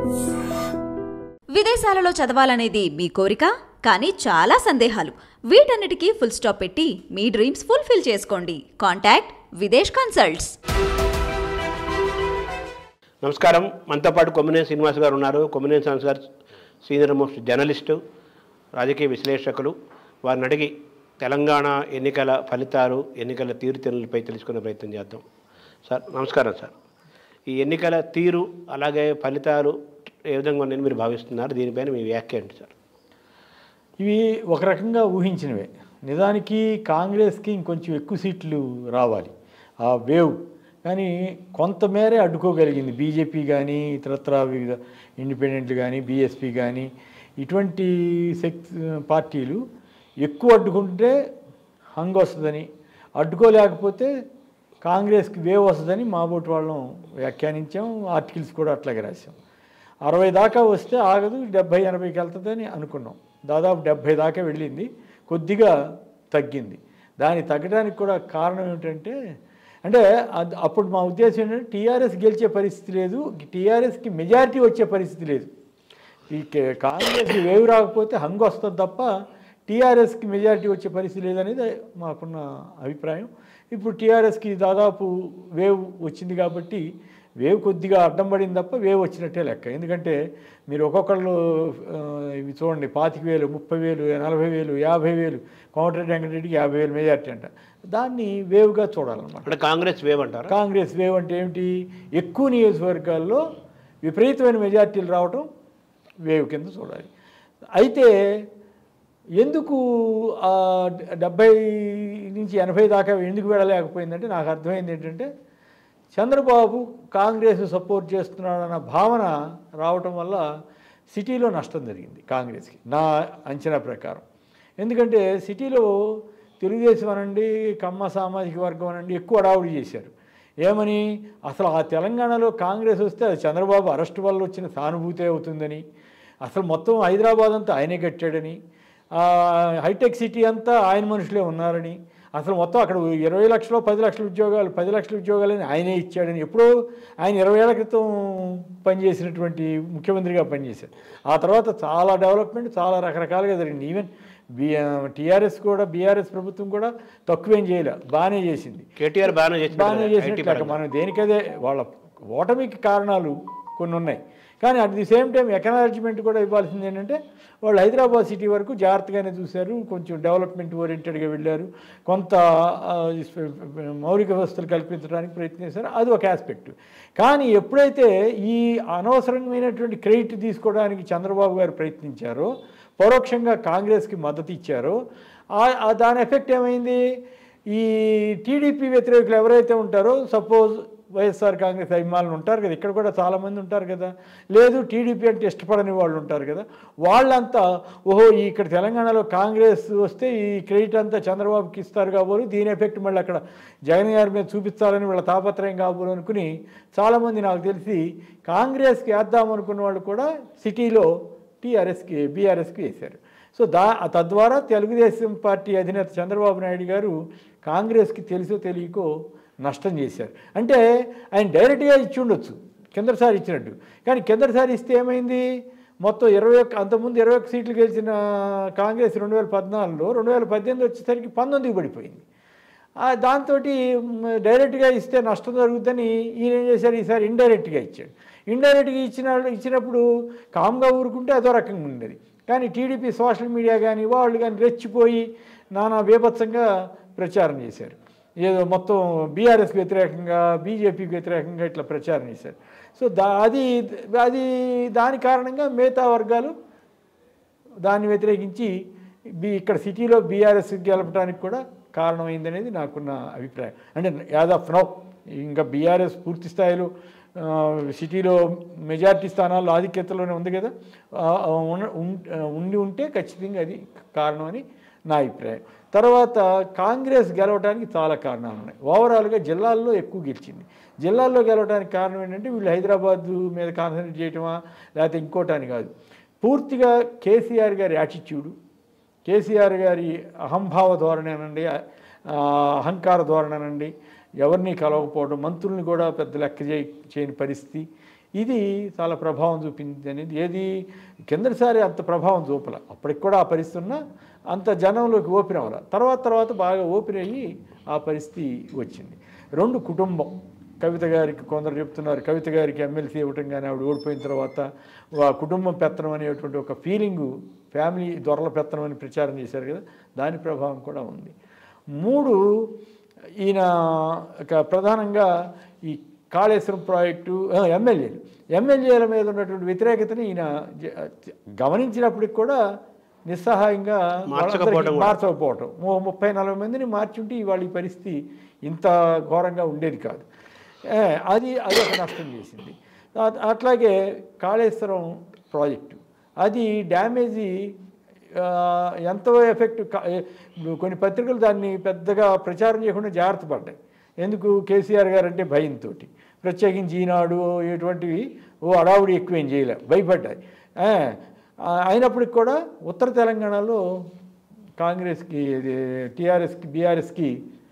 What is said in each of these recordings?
విదేశాలలో చదవాలనేది మీ కోరిక కానీ చాలా సందేహాలు వీటన్నిటికీ ఫుల్ స్టాప్ పెట్టి మీ డ్రీమ్స్ ఫుల్ఫిల్ చేసుకోండి కాంటాక్ట్ విదేశ్ కన్సల్ట్స్ నమస్కారం మనతో పాటు కొమ్మినేని శ్రీనివాస్ గారు ఉన్నారు కొమ్మినేని శ్రీనివాస్ గారు సీనియర్ మోస్ట్ జర్నలిస్టు రాజకీయ విశ్లేషకులు వారిని అడిగి తెలంగాణ ఎన్నికల ఫలితాలు ఎన్నికల తీరుతెన్నులపై తెలుసుకునే ప్రయత్నం చేద్దాం సార్ నమస్కారం సార్ ఈ ఎన్నికల తీరు అలాగే ఫలితాలు ఏ విధంగా ఉన్నాయని మీరు భావిస్తున్నారు దీనిపైన మీ వ్యాఖ్య ఏంటి సార్ ఇవి ఒక రకంగా ఊహించినవే నిజానికి కాంగ్రెస్కి ఇంకొంచెం ఎక్కువ సీట్లు రావాలి ఆ వేవ్ కానీ కొంతమేరే అడ్డుకోగలిగింది బీజేపీ కానీ ఇతరత్ర వివిధ ఇండిపెండెంట్లు కానీ బీఎస్పీ కానీ ఇటువంటి శక్తి పార్టీలు ఎక్కువ అడ్డుకుంటే హంగ్ వస్తుందని అడ్డుకోలేకపోతే కాంగ్రెస్కి వేవ్ వస్తుందని మా బోటి వాళ్ళం వ్యాఖ్యానించాం ఆర్టికల్స్ కూడా అట్లాగే రాసాం అరవై దాకా వస్తే ఆగదు డెబ్భై ఎనభైకి వెళ్తుందని అనుకున్నాం దాదాపు డెబ్భై దాకా వెళ్ళింది కొద్దిగా తగ్గింది దాని తగ్గడానికి కూడా కారణం ఏమిటంటే అంటే అద్- అప్పుడు మా ఉద్దేశం ఏంటంటే టీఆర్ఎస్ గెలిచే పరిస్థితి లేదు టీఆర్ఎస్కి మెజారిటీ వచ్చే పరిస్థితి లేదు ఈ కే- కాంగ్రెస్కి వేవ్ రాకపోతే హంగు వస్తుంది తప్ప టీఆర్ఎస్కి మెజారిటీ వచ్చే పరిస్థితి లేదనేది మాకున్న అభిప్రాయం ఇప్పుడు టీఆర్ఎస్కి దాదాపు వేవ్ వచ్చింది కాబట్టి వేవ్ కొద్దిగా అడ్డం పడింది తప్ప వేవ్ వచ్చినట్టే లెక్క ఎందుకంటే మీరు ఒక్కొక్కళ్ళు ఆ, ఇవి చూడండి పాతిక వేలు ముప్పై వేలు నలభై వేలు యాభై వేలు కోమటిరెడ్డి వెంకటరెడ్డికి యాభై వేలు మెజారిటీ అంట దాన్ని వేవ్గా చూడాలన్నమాట అంటే కాంగ్రెస్ వేవ్ అంటారా కాంగ్రెస్ వేవ్ అంటే ఏమిటి ఎక్కువ నియోజకవర్గాల్లో విపరీతమైన మెజార్టీలు రావటం వేవ్ కింద చూడాలి అయితే ఎందుకు ఆ డెబ్బై నుంచి ఎనభై దాకా ఎందుకు వెళ్ళలేకపోయిందంటే నాకు అర్థమైంది ఏంటంటే చంద్రబాబు కాంగ్రెస్ సపోర్ట్ చేస్తున్నాడన్న భావన రావటం వల్ల సిటీలో నష్టం జరిగింది కాంగ్రెస్కి నా అంచనా ప్రకారం ఎందుకంటే సిటీలో తెలుగుదేశం అనండి కమ్మ సామాజిక వర్గం అనండి ఎక్కువ అడావుడి చేశారు ఏమని అసలు ఆ తెలంగాణలో కాంగ్రెస్ వస్తే అది చంద్రబాబు అరెస్ట్ వల్ల వచ్చిన సానుభూతి అవుతుందని అసలు మొత్తం హైదరాబాద్ అంతా ఆయనే కట్టాడని ఆ, హైటెక్ సిటీ అంతా ఆయన మనుషులే ఉన్నారని అసలు మొత్తం అక్కడ ఇరవై లక్షలు పది లక్షల ఉద్యోగాలు పది లక్షల ఉద్యోగాలని ఆయనే ఇచ్చాడని ఎప్పుడో ఆయన ఇరవై ఏళ్ల క్రితం పనిచేసినటువంటి ముఖ్యమంత్రిగా పనిచేశారు ఆ తర్వాత చాలా డెవలప్మెంట్ చాలా రకరకాలుగా జరిగింది ఈవెన్ బి టీఆర్ఎస్ కూడా బీఆర్ఎస్ ప్రభుత్వం కూడా తక్కువేం చేయలే బాగానే చేసింది కేటీఆర్ బాగానే చేసిన బాగానే చేసినట్టు లెక్క. మనం దేనికదే వాళ్ళ ఓటమికి కారణాలు కొన్ని ఉన్నాయి కానీ at the same time acknowledgement కూడా ఇవ్వాల్సింది ఏంటంటే వాళ్ళు హైదరాబాద్ సిటీ వరకు జాగ్రత్తగానే చూశారు కొంచెం డెవలప్మెంట్ ఓరియంటెడ్గా వెళ్ళారు కొంత ఆ, మౌలిక వ్యవస్థలు కల్పించడానికి ప్రయత్నించారు అది ఒక ఆస్పెక్ట్ కానీ ఎప్పుడైతే ఈ అనవసరమైనటువంటి క్రెడిట్ తీసుకోవడానికి చంద్రబాబు గారు ప్రయత్నించారో పరోక్షంగా కాంగ్రెస్కి మద్దతు ఇచ్చారో ఆ- ఆ దాని ఎఫెక్ట్ ఏమైంది ఈ టీడీపీ వ్యతిరేకులు ఎవరైతే ఉంటారో సపోజ్ వైఎస్ఆర్ కాంగ్రెస్ అభిమానులు ఉంటారు కదా ఇక్కడ కూడా చాలామంది ఉంటారు కదా లేదు టీడీపీ అంటే ఇష్టపడని వాళ్ళు ఉంటారు కదా వాళ్ళంతా ఓహో ఈ ఇక్కడ తెలంగాణలో కాంగ్రెస్ వస్తే ఈ క్రెడిట్ అంతా చంద్రబాబుకి ఇస్తారు కాబోలు దీని ఎఫెక్ట్ మళ్ళీ అక్కడ జగన్ గారి మీద చూపించాలని వీళ్ళ తాపత్రయం కాబోలు అనుకుని చాలామంది నాకు తెలిసి కాంగ్రెస్కి వేద్దాం అనుకున్న వాళ్ళు కూడా సిటీలో టీఆర్ఎస్కి బీఆర్ఎస్కి వేశారు సో దా తద్వారా తెలుగుదేశం పార్టీ అధినేత చంద్రబాబు నాయుడు గారు కాంగ్రెస్కి తెలుసో తెలియకో నష్టం చేశారు అంటే ఆయన డైరెక్ట్గా ఇచ్చి ఉండొచ్చు కిందసారి ఇచ్చినట్టు కానీ కిందసారి ఇస్తే ఏమైంది మొత్తం ఇరవై ఒక్క అంతకుముందు ఇరవై ఒక్క సీట్లు గెలిచిన కాంగ్రెస్ రెండు వేల పద్నాలుగులో రెండు వేల పద్దెనిమిది వచ్చేసరికి పంతొమ్మిదికి పడిపోయింది దాంతో డైరెక్ట్గా ఇస్తే నష్టం జరుగుతుందని ఈయన ఏం చేశారు ఈసారి ఇండైరెక్ట్గా ఇచ్చాడు ఇండైరెక్ట్గా ఇచ్చిన ఇచ్చినప్పుడు కామ్గా ఊరుకుంటే అదో రకంగా ఉండేది కానీ టీడీపీ సోషల్ మీడియా కానీ వాళ్ళు కానీ రెచ్చిపోయి నానా బీభత్సంగా ప్రచారం చేశారు ఏదో మొత్తం బీఆర్ఎస్కి వ్యతిరేకంగా బీజేపీకి వ్యతిరేకంగా ఇట్లా ప్రచారం చేశారు సో దా అది అది దాని కారణంగా మిగతా వర్గాలు దాన్ని వ్యతిరేకించి బి ఇక్కడ సిటీలో బీఆర్ఎస్ గెలపడానికి కూడా కారణమైందనేది నాకున్న అభిప్రాయం అంటే యాజ్ ఆఫ్ నౌ ఇంకా బీఆర్ఎస్ పూర్తి స్థాయిలో ఆ, సిటీలో మెజార్టీ స్థానాల్లో ఆధిక్యతలోనే ఉంది కదా ఆ, ఆ, ఉన్న- ఉన్- ఆ, ఉండి ఉంటే ఖచ్చితంగా అది కారణం అని నా అభిప్రాయం తర్వాత కాంగ్రెస్ గెలవడానికి చాలా కారణాలు ఉన్నాయి ఓవరాల్గా జిల్లాల్లో ఎక్కువ గెలిచింది జిల్లాల్లో గెలవడానికి కారణం ఏంటంటే వీళ్ళు హైదరాబాద్ మీద కాన్సన్ట్రేట్ చేయటమా లేకపోతే ఇంకోటని కాదు పూర్తిగా కేసీఆర్ గారి యాటిట్యూడు కేసీఆర్ గారి అహంభావ ధోరణి అనండి ఆ, అహంకార ధోరణి అనండి ఎవరిని కలవకపోవడం మంత్రుల్ని కూడా పెద్ద లెక్క చేయ చేయని పరిస్థితి ఇది చాలా ప్రభావం చూపింది అనేది ఏది కిందటిసారి అంత ప్రభావం చూపల అప్పటికి కూడా ఆ పరిస్థితి ఉన్నా అంత జనంలోకి ఓపెన్ అవ్వాలి తర్వాత తర్వాత బాగా ఓపెన్ అయ్యి ఆ పరిస్థితి వచ్చింది రెండు కుటుంబం కవిత గారికి కొందరు చెప్తున్నారు కవిత గారికి ఎమ్మెల్సీ ఇవ్వటం కానీ ఆవిడ ఓడిపోయిన తర్వాత ఆ కుటుంబం పెత్తనం అనేటువంటి ఒక ఫీలింగు ఫ్యామిలీ దొరల పెత్తనం అని ప్రచారం చేశారు కదా దాని ప్రభావం కూడా ఉంది మూడు ఈయన ఒక ప్రధానంగా ఈ కాళేశ్వరం ప్రాజెక్టు ఆ, ఎమ్మెల్యేలు ఎమ్మెల్యేల మీద ఉన్నటువంటి వ్యతిరేకతని ఈయన జ- గమనించినప్పటికి కూడా నిస్సహాయంగా మార్చకపోవడం వాళ్ళందరికీ కూడా. మార్చకపోవటం ము- ముప్పై నలభై మందిని మార్చుంటే ఇవాళ ఈ పరిస్థితి ఇంత ఘోరంగా ఉండేది కాదు ఏ, అది అది ఒక నష్టం చేసింది అ- అట్లాగే కాళేశ్వరం ప్రాజెక్టు అది డ్యామేజీ ఆ, ఎంతో ఎఫెక్ట్ కా- ఏ, ఇప్పుడు కొన్ని పత్రికలు దాన్ని పెద్దగా ప్రచారం చేయకుండా జాగ్రత్త పడ్డాయి ఎందుకు కేసీఆర్ గారు అంటే భయంతో ప్రత్యేకించి ఈనాడు ఇటువంటివి ఓ అడావుడి ఎక్కువేం చేయలే భయపడ్డాయి ఆ, ఆ, అయినప్పటికి కూడా ఉత్తర తెలంగాణలో కాంగ్రెస్కి టీఆర్ఎస్కి బీఆర్ఎస్కి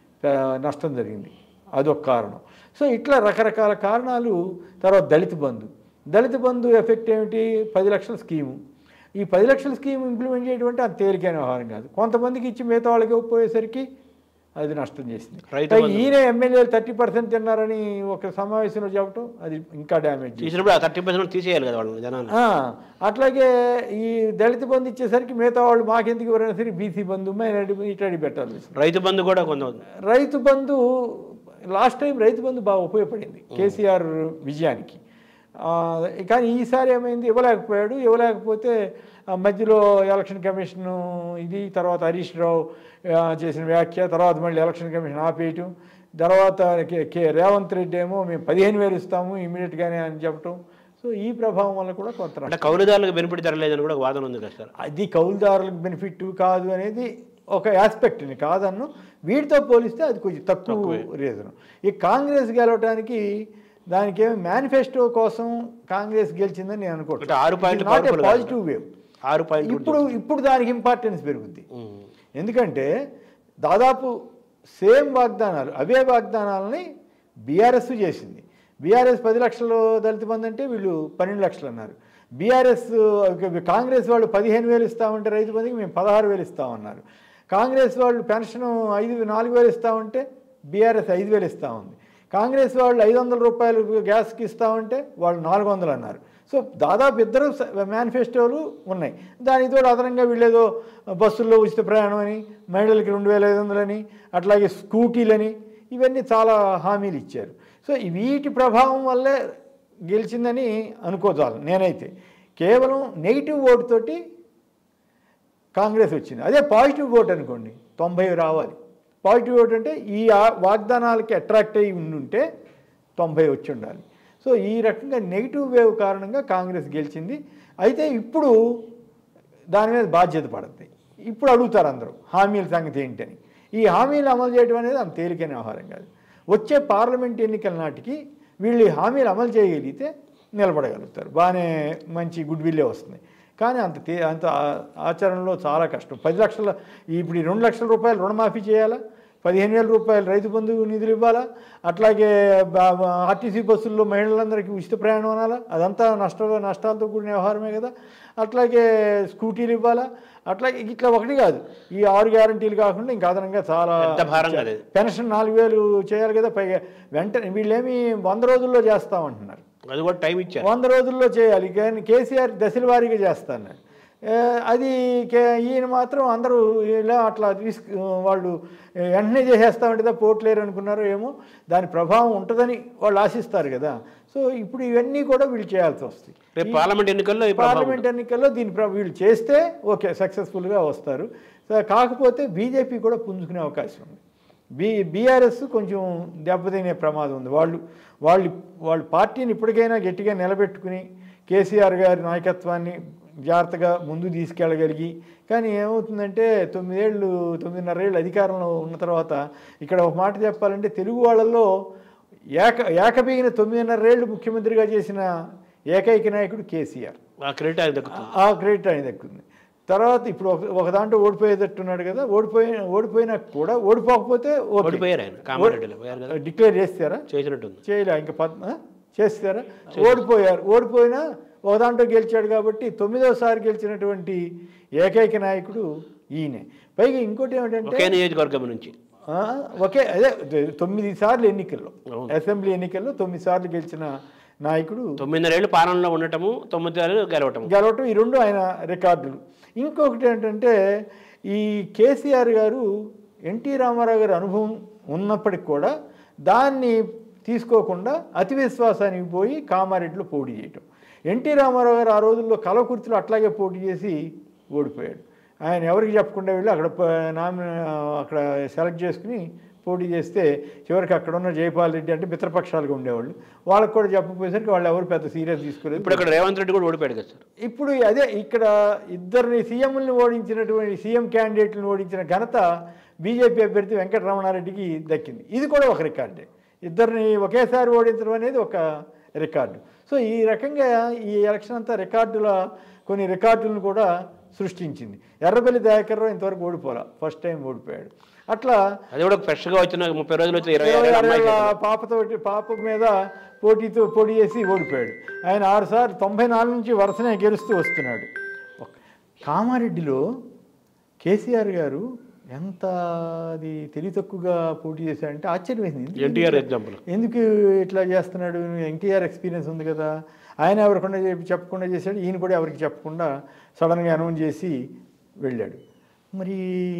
నష్టం జరిగింది అదొక కారణం సో ఇట్లా రకరకాల కారణాలు తర్వాత దళిత బంధు దళిత బంధు ఎఫెక్ట్ ఏమిటి పది లక్షల స్కీము ఈ పది లక్షల స్కీమ్ ఇంప్లిమెంట్ చేయడం అంటే అది తేలికైన వ్యవహారం కాదు కొంతమందికి ఇచ్చి మిగతా వాళ్ళకి ఇవ్వకపోయేసరికి అది నష్టం చేసింది రైతు పైగా బంధు. ఈయన ఎమ్మెల్యేలు థర్టీ పర్సెంట్ తిన్నారని ఒక సమావేశంలో చెప్పడం అది ఇంకా డ్యామేజ్ చేసింది. తీసినప్పుడు ఆ థర్టీ పర్సెంట్ తీసేయాలి కదా వాళ్ళు జనాలు ఆ, అట్లాగే ఈ దళిత బంధు ఇచ్చేసరికి మిగతా వాళ్ళు మాకెందుకు ఎవరైనా సరే బీసీ బంధు మైనారిటీ బంధు ఇట్లాంటి పెట్టాలి రైతు బంధు కూడా కొంత రైతు బంధు లాస్ట్ టైం రైతు బంధు బాగా ఉపయోగపడింది కేసీఆర్ విజయానికి ఆ, కానీ ఈసారి ఏమైంది ఇవ్వలేకపోయాడు ఇవ్వలేకపోతే ఆ మధ్యలో ఎలక్షన్ కమిషన్ ఇది తర్వాత హరీష్ రావు ఆ, చేసిన వ్యాఖ్య తర్వాత మళ్ళీ ఎలక్షన్ కమిషన్ ఆపేయటం తర్వాత కే- కే రేవంత్ రెడ్డి ఏమో మేము పదిహేను వేలు ఇస్తాము ఇమీడియట్గానే అని చెప్పటం సో ఈ ప్రభావం వల్ల కూడా కొంత నష్టం. అంటే కౌలుదారులకు బెనిఫిట్ జరగలేదని కూడా ఒక వాదన ఉంది కదా సార్ అది కౌలుదారులకు బెనిఫిట్ కాదు అనేది ఒక ఆస్పెక్ట్ని కాదన్ను వీటితో పోలిస్తే అది కొంచెం తక్కువ రీజన్ ఈ కాంగ్రెస్ గెలవడానికి దానికి ఏమి మేనిఫెస్టో కోసం కాంగ్రెస్ గెలిచిందని నేను అంటే ఆరు పాయింట్లు అనుకోవట్లేదు powerful కాదు. పాజిటివ్ వేవ్ ఆరు పాయింట్ ఇప్పుడు ఇప్పుడు దానికి ఇంపార్టెన్స్ పెరుగుద్ది ఎందుకంటే దాదాపు సేమ్ వాగ్దానాలు అవే వాగ్దానాలని బీఆర్ఎస్ చేసింది బీఆర్ఎస్ పది లక్షలు దళిత బంధు అంటే వీళ్ళు పన్నెండు లక్షలు అన్నారు బీఆర్ఎస్ కాంగ్రెస్ వాళ్ళు పదిహేను వేలు ఇస్తామంటే రైతు బంధుకి మేము పదహారు వేలు ఇస్తామన్నారు కాంగ్రెస్ వాళ్ళు పెన్షన్ ఐదు నాలుగు వేలు ఇస్తామంటే బీఆర్ఎస్ ఐదు వేలు ఇస్తా ఉంది కాంగ్రెస్ వాళ్ళు ఐదు వందల రూపాయలు గ్యాస్కి ఇస్తామంటే వాళ్ళు నాలుగు వందలు అన్నారు సో దాదాపు ఇద్దరు స- మేనిఫెస్టోలు ఉన్నాయి దానికి తోడు అదనంగా వీళ్ళేదో బస్సుల్లో ఉచిత ప్రయాణం అని మహిళలకి రెండు వేల ఐదు వందలని అట్లాగే స్కూటీలని ఇవన్నీ చాలా హామీలు ఇచ్చారు సో ఈ వీటి ప్రభావం వల్లే గెలిచిందని అనుకోచాలి నేనైతే కేవలం నెగిటివ్ ఓటు తోటి కాంగ్రెస్ వచ్చింది అదే పాజిటివ్ ఓట్ అనుకోండి తొంభై రావాలి పాజిటివ్ ఓట్ అంటే ఈ ఆ- వాగ్దానాలకి అట్రాక్ట్ అయ్యి ఉండుంటే తొంభై వచ్చి ఉండాలి సో ఈ రకంగా నెగిటివ్ వేవ్ కారణంగా కాంగ్రెస్ గెలిచింది అయితే ఇప్పుడు దాని మీద బాధ్యత పడుతుంది ఇప్పుడు అడుగుతారు అందరూ హామీల సంగతి ఏంటని ఈ హామీలు అమలు చేయడం అనేది అంత తేలికైన వ్యవహారం కాదు వచ్చే పార్లమెంట్ ఎన్నికల నాటికి వీళ్ళు ఈ హామీలు అమలు చేయగలిగితే నిలబడగలుగుతారు బాగానే మంచి గుడ్ విల్లే వస్తుంది కానీ అంత తే అంత ఆ- ఆచరణలో చాలా కష్టం పది లక్షల ఇప్పుడు ఈ రెండు లక్షల రూపాయలు రుణమాఫీ చేయాలా పదిహేను వేల రూపాయలు రైతు బంధు నిధులు ఇవ్వాలా అట్లాగే బ- బ- ఆర్టీసీ బస్సుల్లో మహిళలందరికీ ఉచిత ప్రయాణం అనాలా అదంతా నష్ట నష్టాలతో కూడిన వ్యవహారమే కదా అట్లాగే స్కూటీలు ఇవ్వాలా అట్లాగే ఇట్లా ఒకటి కాదు ఈ ఆరు గ్యారంటీలు కాకుండా ఇంకా అదనంగా చాలా పెద్ద భారం కదా ఇది. పెన్షన్ నాలుగు వేలు చేయాలి కదా పైగా వెంటనే వీళ్ళేమి వంద రోజుల్లో చేస్తామంటున్నారు అది కూడా టైం ఇచ్చారు వంద రోజుల్లో చేయాలి కానీ కేసీఆర్ దశల వారీగా చేస్తాను అది కే ఈయన మాత్రం అందరూ ఇలా అట్లా రిస్క్ వాళ్ళు వెంటనే చేసేస్తామంటే తప్ప పోట్లేరు అనుకున్నారు ఏమో దాని ప్రభావం ఉంటుందని వాళ్ళు ఆశిస్తారు కదా సో ఇప్పుడు ఇవన్నీ కూడా వీళ్ళు చేయాల్సి వస్తుంది రేపు పార్లమెంట్ ఎన్నికల్లో ఈ ప్రభావం పార్లమెంట్ ఎన్నికల్లో దీని ప్ర- వీళ్ళు చేస్తే ఓకే సక్సెస్ఫుల్గా వస్తారు సో కాకపోతే బీజేపీ కూడా పుంజుకునే అవకాశం ఉంది బీ బీఆర్ఎస్ కొంచెం దెబ్బతినే ప్రమాదం ఉంది వాళ్ళు వాళ్ళు వాళ్ళ పార్టీని ఇప్పటికైనా గట్టిగా నిలబెట్టుకుని కేసీఆర్ గారి నాయకత్వాన్ని జాగ్రత్తగా ముందు తీసుకెళ్ళగలిగి కానీ ఏమవుతుందంటే తొమ్మిదేళ్ళు తొమ్మిదిన్నరేళ్ళు అధికారంలో ఉన్న తర్వాత ఇక్కడ ఒక మాట చెప్పాలంటే తెలుగు వాళ్ళల్లో ఏక ఏకబిగిన తొమ్మిదిన్నరేళ్ళు ముఖ్యమంత్రిగా చేసిన ఏకైక నాయకుడు కేసీఆర్ ఆ క్రెడిట్ ఆయన దక్కుతుంది ఆ క్రెడిట్ ఆయన దక్కుంది తర్వాత ఇప్పుడు ఒక ఒక దాంట్లో ఓడిపోయేటట్టున్నాడు కదా ఓడిపోయిన ఓడిపోయినా కూడా ఓడిపోకపోతే ఓడిపోయారు ఆయన కామారెడ్డిలో పోయారు కదా డిక్లేర్ చేస్తారా చేసినట్టుంది చేయలే ఇంకా పద్ ఆ? చేస్తారా ఓడిపోయారు ఓడిపోయినా ఒక దాంట్లో గెలిచాడు కాబట్టి తొమ్మిదోసారి గెలిచినటువంటి ఏకైక నాయకుడు ఈయనే పైగా ఇంకోటి ఏమిటంటే ఒకే నియోజకవర్గం నుంచి ఆ, ఒకే అదే తొమ్మిది సార్లు ఎన్నికల్లో అవును. అసెంబ్లీ ఎన్నికల్లో తొమ్మిది సార్లు గెలిచిన నాయకుడు తొమ్మిదిన్నరేళ్ళు పాలనలో ఉండటము తొమ్మిది ఏళ్ళు గెలవటము గెలవటం ఈ రెండు ఆయన రికార్డులు ఇంకొకటి ఏంటంటే ఈ కేసీఆర్ గారు ఎన్టీ రామారావు గారి అనుభవం ఉన్నప్పటికి కూడా దాన్ని తీసుకోకుండా అతి విశ్వాసానికి పోయి కామారెడ్డిలో పోటీ చేయటం ఎన్టీ రామారావు గారు ఆ రోజుల్లో కలకుర్తిలో అట్లాగే పోటీ చేసి ఓడిపోయాడు ఆయన ఎవరికి చెప్పకుండా వెళ్ళి అక్కడ ప- నామి అక్కడ సెలెక్ట్ చేసుకుని పోటీ చేస్తే చివరికి అక్కడ ఉన్న జయపాల్ రెడ్డి అంటే మిత్రపక్షాలుగా ఉండేవాళ్ళు వాళ్ళకి కూడా చెప్పపోయేసరికి వాళ్ళు ఎవరు పెద్ద సీరియస్ తీసుకోలేదు ఇప్పుడు అక్కడ రేవంత్ రెడ్డి కూడా ఓడిపోయాడు కదా సార్ ఇప్పుడు అదే ఇక్కడ ఇద్దరిని సీఎంని ఓడించినటువంటి సీఎం క్యాండిడేట్లను ఓడించిన ఘనత బీజేపీ అభ్యర్థి వెంకటరమణారెడ్డికి దక్కింది ఇది కూడా ఒక రికార్డే ఇద్దరిని ఒకేసారి ఓడించడం అనేది ఒక రికార్డు సో ఈ రకంగా ఈ ఎలక్షన్ అంతా రికార్డుల కొన్ని రికార్డులను కూడా సృష్టించింది ఎర్రబెల్లి దయాకర్రావు ఇంతవరకు ఓడిపోలా ఫస్ట్ టైం ఓడిపోయాడు అట్లా అది కూడా ఫ్రెష్గా వచ్చిన ముప్పై రోజులు వచ్చిన ఇరవై ఇరవై ఆరు ఆరేళ్ల అమ్మాయి పాపతో పాప మీద పోటీతో పోటీ చేసి ఓడిపోయాడు ఆయన ఆరు సార్లు తొంభై నాలుగు నుంచి వరుసనే గెలుస్తూ వస్తున్నాడు ఒక- కామారెడ్డిలో కేసీఆర్ గారు ఎంత అది తెలివి తక్కువగా పోటీ చేశాడంటే ఆశ్చర్యం వేసింది ఎందుకు- ఎన్టీఆర్ ఎగ్జాంపుల్ ఎందుకు ఇట్లా చేస్తున్నాడు ఎన్టీఆర్ ఎక్స్పీరియన్స్ ఉంది కదా ఆయన ఎవరికుండా చెప్పి చెప్పకుండా చేశాడు ఈయన కూడా ఎవరికి చెప్పకుండా సడన్గా అనౌన్స్ చేసి వెళ్ళాడు మరి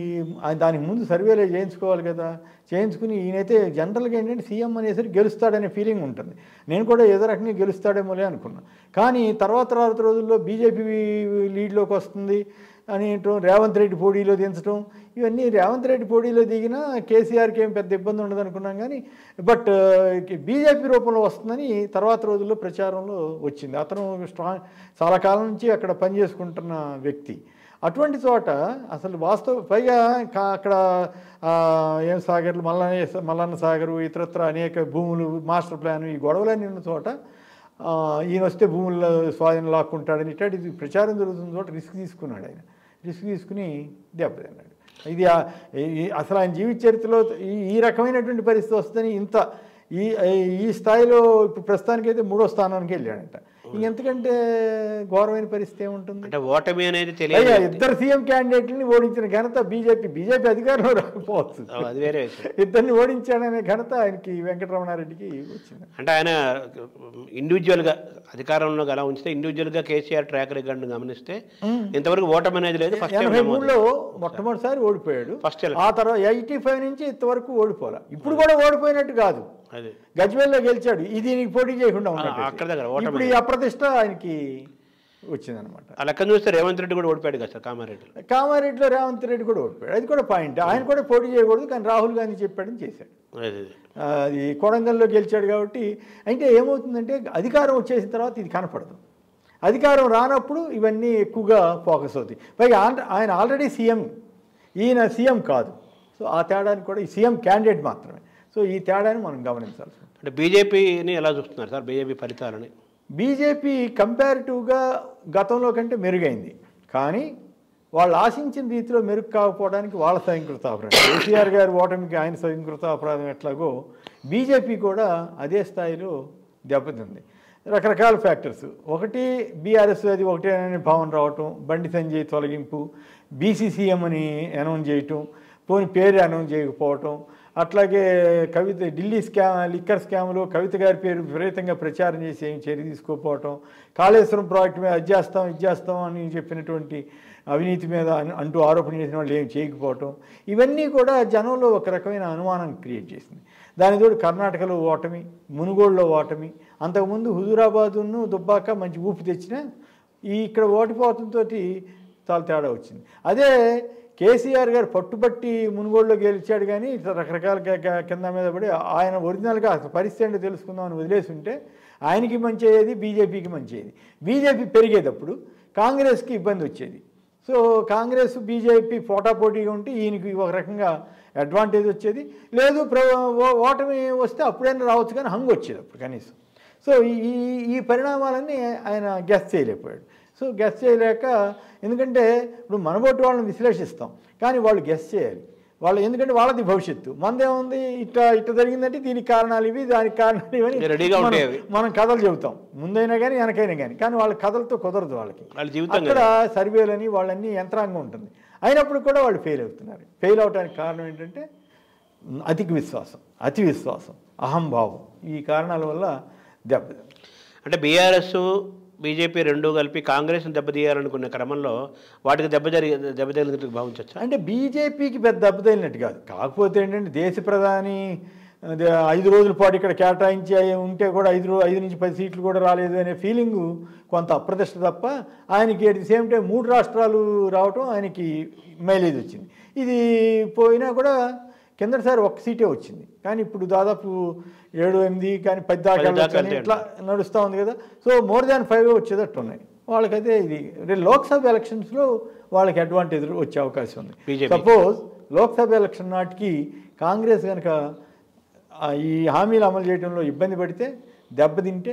ఆ- దానికి ముందు సర్వేలే చేయించుకోవాలి కదా చేయించుకుని ఈయనైతే జనరల్గా ఏంటంటే సీఎం అనేసరికి గెలుస్తాడనే ఫీలింగ్ ఉంటుంది నేను కూడా ఏదో రకంగా గెలుస్తాడేమోలే అనుకున్నా కానీ తర్వాత తర్వాత రోజుల్లో బీజేపీ లీడ్లోకి వస్తుంది అని ఏంటో రేవంత్ రెడ్డి పోటీలో దించడం ఇవన్నీ రేవంత్ రెడ్డి పోటీలో దిగినా కేసీఆర్కి ఏం పెద్ద ఇబ్బంది ఉండదు అనుకున్నాం కానీ బట్ బీజేపీ రూపంలో వస్తుందని తర్వాత రోజుల్లో ప్రచారంలో వచ్చింది అతను స్ట్రాంగ్ చాలా కాలం నుంచి అక్కడ పనిచేసుకుంటున్న వ్యక్తి అటువంటి చోట అసలు వాస్తవ పైగా కా- అక్కడ ఆ, ఏం సాగర్లు మల్లన్న మల్లన్న సాగరు ఇతరత్ర అనేక భూములు మాస్టర్ ప్లాన్ ఈ గొడవలన్నీ ఉన్న చోట ఆ, ఈయన వస్తే భూముల్లో స్వాధీనం లాక్కుంటాడని ఇట్లాంటి ఇది ప్రచారం జరుగుతున్న చోట రిస్క్ తీసుకున్నాడు ఆయన రిస్క్ తీసుకుని దెబ్బతిన్నాడు ఇది ఆ- ఈ- అసలు ఆయన జీవిత చరిత్రలో ఈ ఈ రకమైనటువంటి పరిస్థితి వస్తుందని ఇంత ఈ ఈ స్థాయిలో ఇప్పుడు ప్రస్తుతానికైతే మూడో స్థానానికి వెళ్ళాడంట ఇంకెంతకంటే ఘోరమైన పరిస్థితి ఏముంటుంది అంటే ఓటమి అనేది అయ్యా తెలియదు ఇద్దరు సీఎం క్యాండిడేట్లని ఓడించిన ఘనత బీజేపీ బీజేపీ అధికారంలో రాకపోవచ్చు అది వేరే విషయం ఇద్దరిని ఓడించాడనే ఘనత ఆయనకి వెంకటరమణారెడ్డికి వచ్చింది అంటే ఆయన ఇండివిజువల్గా అధికారంలో అలా ఉంచితే ఇండివిజువల్గా కేసీఆర్ ట్రాక్ రికార్డును గమనిస్తే ఇంతవరకు ఓటమి అనేది లేదు ఫస్ట్ ఎనభై మూడులో మొట్టమొదటిసారి ఓడిపోయాడు ఫస్ట్ ఆ తర్వాత ఎయిటీ ఫైవ్ నుంచి ఇంతవరకు ఓడిపోలే ఇప్పుడు కూడా ఓడిపోయినట్టు కాదు అది గజ్వేల్లో గెలిచాడు ఇది దీనికి పోటీ చేయకుండా ఉన్నట్టు అక్కడ దగ్గర ఓటమి ఇప్పుడు ఈ అప్రతిష్ట ఆయనకి వచ్చిందనమాట ఆ లెక్కను చూస్తే రేవంత్ రెడ్డి కూడా ఓడిపోయాడు కదా సార్ కామారెడ్డిలో కామారెడ్డిలో రేవంత్ రెడ్డి కూడా ఓడిపోయాడు అది కూడా పాయింట్ ఆయన కూడా పోటీ చేయకూడదు కానీ రాహుల్ గాంధీ చెప్పాడని చేశాడు అదే అదే. ఆ, అది కొడంగల్లో గెలిచాడు కాబట్టి అంటే ఏమవుతుందంటే అధికారం వచ్చేసిన తర్వాత ఇది కనపడదు అధికారం రానప్పుడు ఇవన్నీ ఎక్కువగా ఫోకస్ అవుతాయి పైగా ఆన్- ఆయన ఆల్రెడీ సీఎం ఈయన సీఎం కాదు సో ఆ తేడాని కూడా ఈ సీఎం క్యాండిడేట్ మాత్రమే సో ఈ తేడాని మనం గమనించాల్సి ఉంటుంది అంటే బీజేపీని ఎలా చూస్తున్నారు సార్ బీజేపీ ఫలితాలని బీజేపీ కంపారిటివ్గా గతంలో కంటే మెరుగైంది కానీ వాళ్ళు ఆశించిన రీతిలో మెరుగు కాకపోవడానికి వాళ్ళ స్వయంకృత అపరాధం కేసీఆర్ గారి ఓటమికి ఆయన స్వయంకృత అపరాధం ఎట్లాగో బీజేపీ కూడా అదే స్థాయిలో దెబ్బతింది రకరకాల ఫ్యాక్టర్స్ ఒకటి బీఆర్ఎస్ అది ఒకటే అనే భావన రావటం బండి సంజయ్ తొలగింపు బీసీసీఎం అని అనౌన్స్ చేయటం పోని పేరు అనౌన్స్ చేయకపోవటం అట్లాగే కవిత ఢిల్లీ స్కామ్ లిక్కర్ స్కామ్లో కవిత గారి పేరు విపరీతంగా ప్రచారం చేసి ఏం చర్య తీసుకోకపోవటం కాళేశ్వరం ప్రాజెక్టు మీద అది చేస్తాం ఇది చేస్తాం అని చెప్పినటువంటి అవినీతి మీద అన్- అంటూ ఆరోపణ చేసిన వాళ్ళు ఏం చేయకపోవటం ఇవన్నీ కూడా జనంలో ఒక రకమైన అనుమానం క్రియేట్ చేసింది దాని తోడు కర్ణాటకలో ఓటమి మునుగోడులో ఓటమి అంతకుముందు హుజూరాబాదును దుబ్బాక మంచి ఊపి తెచ్చిన ఈ ఇక్కడ ఓడిపోవడంతో చాలా తేడా వచ్చింది అదే కేసీఆర్ గారు పట్టుబట్టి మునుగోడులో గెలిచాడు కానీ ఇట్లా రకరకాల క- క- కింద మీద పడి ఆయన ఒరిజినల్గా అసలు పరిస్థితి ఏంటో తెలుసుకుందామని వదిలేసి ఉంటే ఆయనకి మంచి అయ్యేది బీజేపీకి మంచి అయ్యేది బీజేపీ పెరిగేటప్పుడు కాంగ్రెస్కి ఇబ్బంది వచ్చేది సో కాంగ్రెస్ బీజేపీ పోటాపోటీగా ఉంటే ఈయనకి ఒక రకంగా అడ్వాంటేజ్ వచ్చేది లేదు ప్ర ఓ- ఓటమి వస్తే అప్పుడైనా రావచ్చు కానీ హంగ్ వచ్చేది అప్పుడు కనీసం సో ఈ ఈ- ఈ పరిణామాలన్నీ ఆయన గెస్ చేయలేకపోయాడు సో గెస్ చేయలేక ఎందుకంటే ఇప్పుడు మనబోటి వాళ్ళని విశ్లేషిస్తాం కానీ వాళ్ళు గెస్ చేయాలి వాళ్ళ ఎందుకంటే వాళ్ళది భవిష్యత్తు మనదేముంది ఇట్లా ఇట్లా జరిగిందంటే దీనికి కారణాలు ఇవి దానికి కారణాలు ఇవి అని రెడీగా మనం- ఉంటాయి అవి. మనం కథలు చెబుతాం ముందైనా కానీ వెనకైనా కానీ కానీ వాళ్ళ కథలతో కుదరదు వాళ్ళకి వాళ్ళ జీవితం అక్కడ సర్వేలని వాళ్ళన్నీ యంత్రాంగం ఉంటుంది అయినప్పుడు కూడా వాళ్ళు ఫెయిల్ అవుతున్నారు ఫెయిల్ అవడానికి కారణం ఏంటంటే అతికి విశ్వాసం అతి విశ్వాసం అహంభావం ఈ కారణాల వల్ల దెబ్బ అంటే బీఆర్ఎస్ బీజేపీ రెండు కలిపి కాంగ్రెస్ని దెబ్బతీయాలనుకునే క్రమంలో వాటికి దెబ్బ జరిగి దెబ్బ తగిలినట్టు భావించవచ్చా అంటే బీజేపీకి పెద్ద దెబ్బతగిలినట్టు కాదు కాకపోతే ఏంటంటే దేశ ప్రధాని అదే ఐదు రోజుల పాటు ఇక్కడ కేటాయించి అయి ఉంటే కూడా ఐదు రో ఐదు నుంచి పది సీట్లు కూడా రాలేదు అనే ఫీలింగు కొంత అప్రదిష్ట తప్ప ఆయనకి అట్ ది సేమ్ టైం మూడు రాష్ట్రాలు రావటం ఆయనకి మైలేజ్ వచ్చింది ఇది పోయినా కూడా కిందటిసారి ఒక్క సీటే వచ్చింది కానీ ఇప్పుడు దాదాపు ఏడు ఎనిమిది కానీ పది దాకా పది దాకా వెళ్ళొచ్చు అని వెళ్తాయి. ఇట్లా నడుస్తూ ఉంది కదా సో మోర్ దాన్ ఫైవ్ వచ్చేటట్టు ఉన్నాయి వాళ్ళకైతే ఇది రేపు లోక్సభ ఎలక్షన్స్లో వాళ్ళకి అడ్వాంటేజ్ వచ్చే అవకాశం ఉంది BJP. సపోజ్ లోక్సభ ఎలక్షన్ నాటికి కాంగ్రెస్ కనుక ఆ, ఈ హామీలు అమలు చేయడంలో ఇబ్బంది పడితే దెబ్బతింటే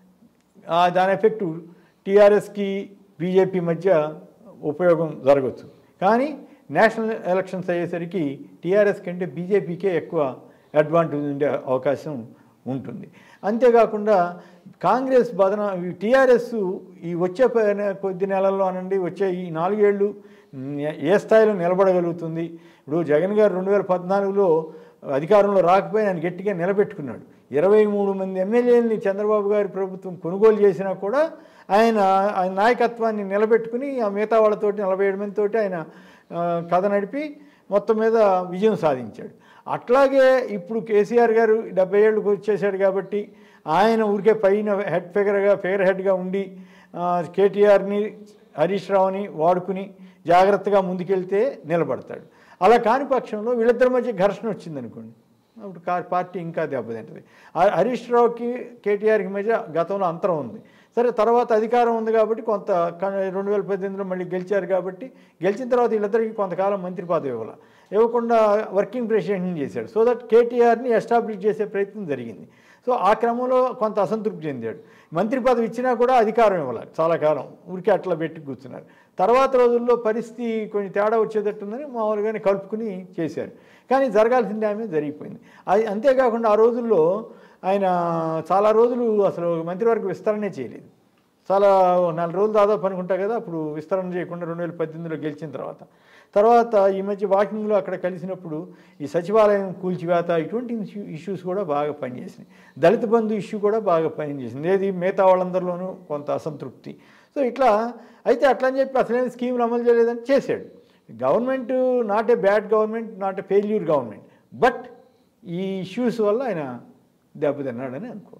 ఆ, దాని ఎఫెక్ట్ టీఆర్ఎస్కి బీజేపీ మధ్య ఉపయోగం జరగవచ్చు కానీ నేషనల్ ఎలక్షన్స్ అయ్యేసరికి టీఆర్ఎస్ కంటే బీజేపీకే ఎక్కువ అడ్వాంటేజ్ ఉండే అవకాశం ఉంటుంది అంతేకాకుండా కాంగ్రెస్ బదన టీఆర్ఎస్ ఈ వచ్చే ప- కొద్ది నెలల్లో అనండి వచ్చే ఈ నాలుగేళ్ళు నే- ఏ స్థాయిలో నిలబడగలుగుతుంది ఇప్పుడు జగన్ గారు రెండు వేల పద్నాలుగులో అధికారంలో రాకపోయినా ఆయన గట్టిగా నిలబెట్టుకున్నాడు ఇరవై మూడు మంది ఎమ్మెల్యేలని చంద్రబాబు గారి ప్రభుత్వం కొనుగోలు చేసినా కూడా ఆయన ఆయన నాయకత్వాన్ని నిలబెట్టుకుని ఆ మిగతా వాళ్ళతోటి నలభై ఏడు మందితోటి ఆయన ఆ, కథ నడిపి మొత్తం మీద విజయం సాధించాడు అట్లాగే ఇప్పుడు కేసీఆర్ గారు డెబ్బై ఏళ్ళకి వచ్చేసాడు కాబట్టి ఆయన ఊరికే పైన హెడ్ ఫిగర్గా ఫిగర్ హెడ్గా ఉండి ఆ, కేటీఆర్ని హరీష్ రావుని వాడుకుని జాగ్రత్తగా ముందుకెళ్తే నిలబడతాడు అలా కాని పక్షంలో వీళ్ళిద్దరి మధ్య ఘర్షణ వచ్చిందనుకోండి అప్పుడు కా- పార్టీ ఇంకా దెబ్బతింటుంది ఆ- హరీష్ రావుకి కేటీఆర్కి మధ్య గతంలో అంతరం ఉంది సరే తర్వాత అధికారం ఉంది కాబట్టి కొంత క- రెండు వేల పద్దెనిమిదిలో మళ్ళీ గెలిచారు కాబట్టి గెలిచిన తర్వాత వీళ్ళిద్దరికి కొంతకాలం మంత్రి పదవి ఇవ్వాల ఇవ్వకుండా వర్కింగ్ ప్రెసిడెంట్ని చేశాడు సో దట్ కేటీఆర్ని ఎస్టాబ్లిష్ చేసే ప్రయత్నం జరిగింది సో ఆ క్రమంలో కొంత అసంతృప్తి చెందాడు మంత్రి పదవి ఇచ్చినా కూడా అధికారం ఇవ్వాలి చాలా కాలం ఊరికే అట్లా పెట్టి కూర్చున్నారు తర్వాత రోజుల్లో పరిస్థితి కొంచెం తేడా వచ్చేటట్టుందని మామూలుగానే కలుపుకుని చేశారు కానీ జరగాల్సిన డ్యామేజ్ జరిగిపోయింది అది అంతేకాకుండా ఆ రోజుల్లో ఆయన చాలా రోజులు అసలు మంత్రివర్గ విస్తరణే చేయలేదు చాలా ఓ నాలుగు రోజులు దాదాపు అనుకుంటా కదా అప్పుడు విస్తరణ చేయకుండా రెండు వేల పద్దెనిమిదిలో గెలిచిన తర్వాత తర్వాత ఈ మధ్య వాకింగ్లో అక్కడ కలిసినప్పుడు ఈ సచివాలయం కూల్చివేత ఇటువంటి ఇష్యూ- ఇష్యూస్ కూడా బాగా పనిచేసినాయి దళిత బంధు ఇష్యూ కూడా బాగా పనిచేసింది ఏది మిగతా వాళ్ళందరిలోనూ కొంత అసంతృప్తి సో ఇట్లా అయితే అట్లా అని చెప్పి అసలేం స్కీములు అమలు చేయలేదని చేశాడు government not a bad government not a failure government but ఈ ఇష్యూస్ వల్ల ఆయన దెబ్బతిన్నాడని అనుకోవాలి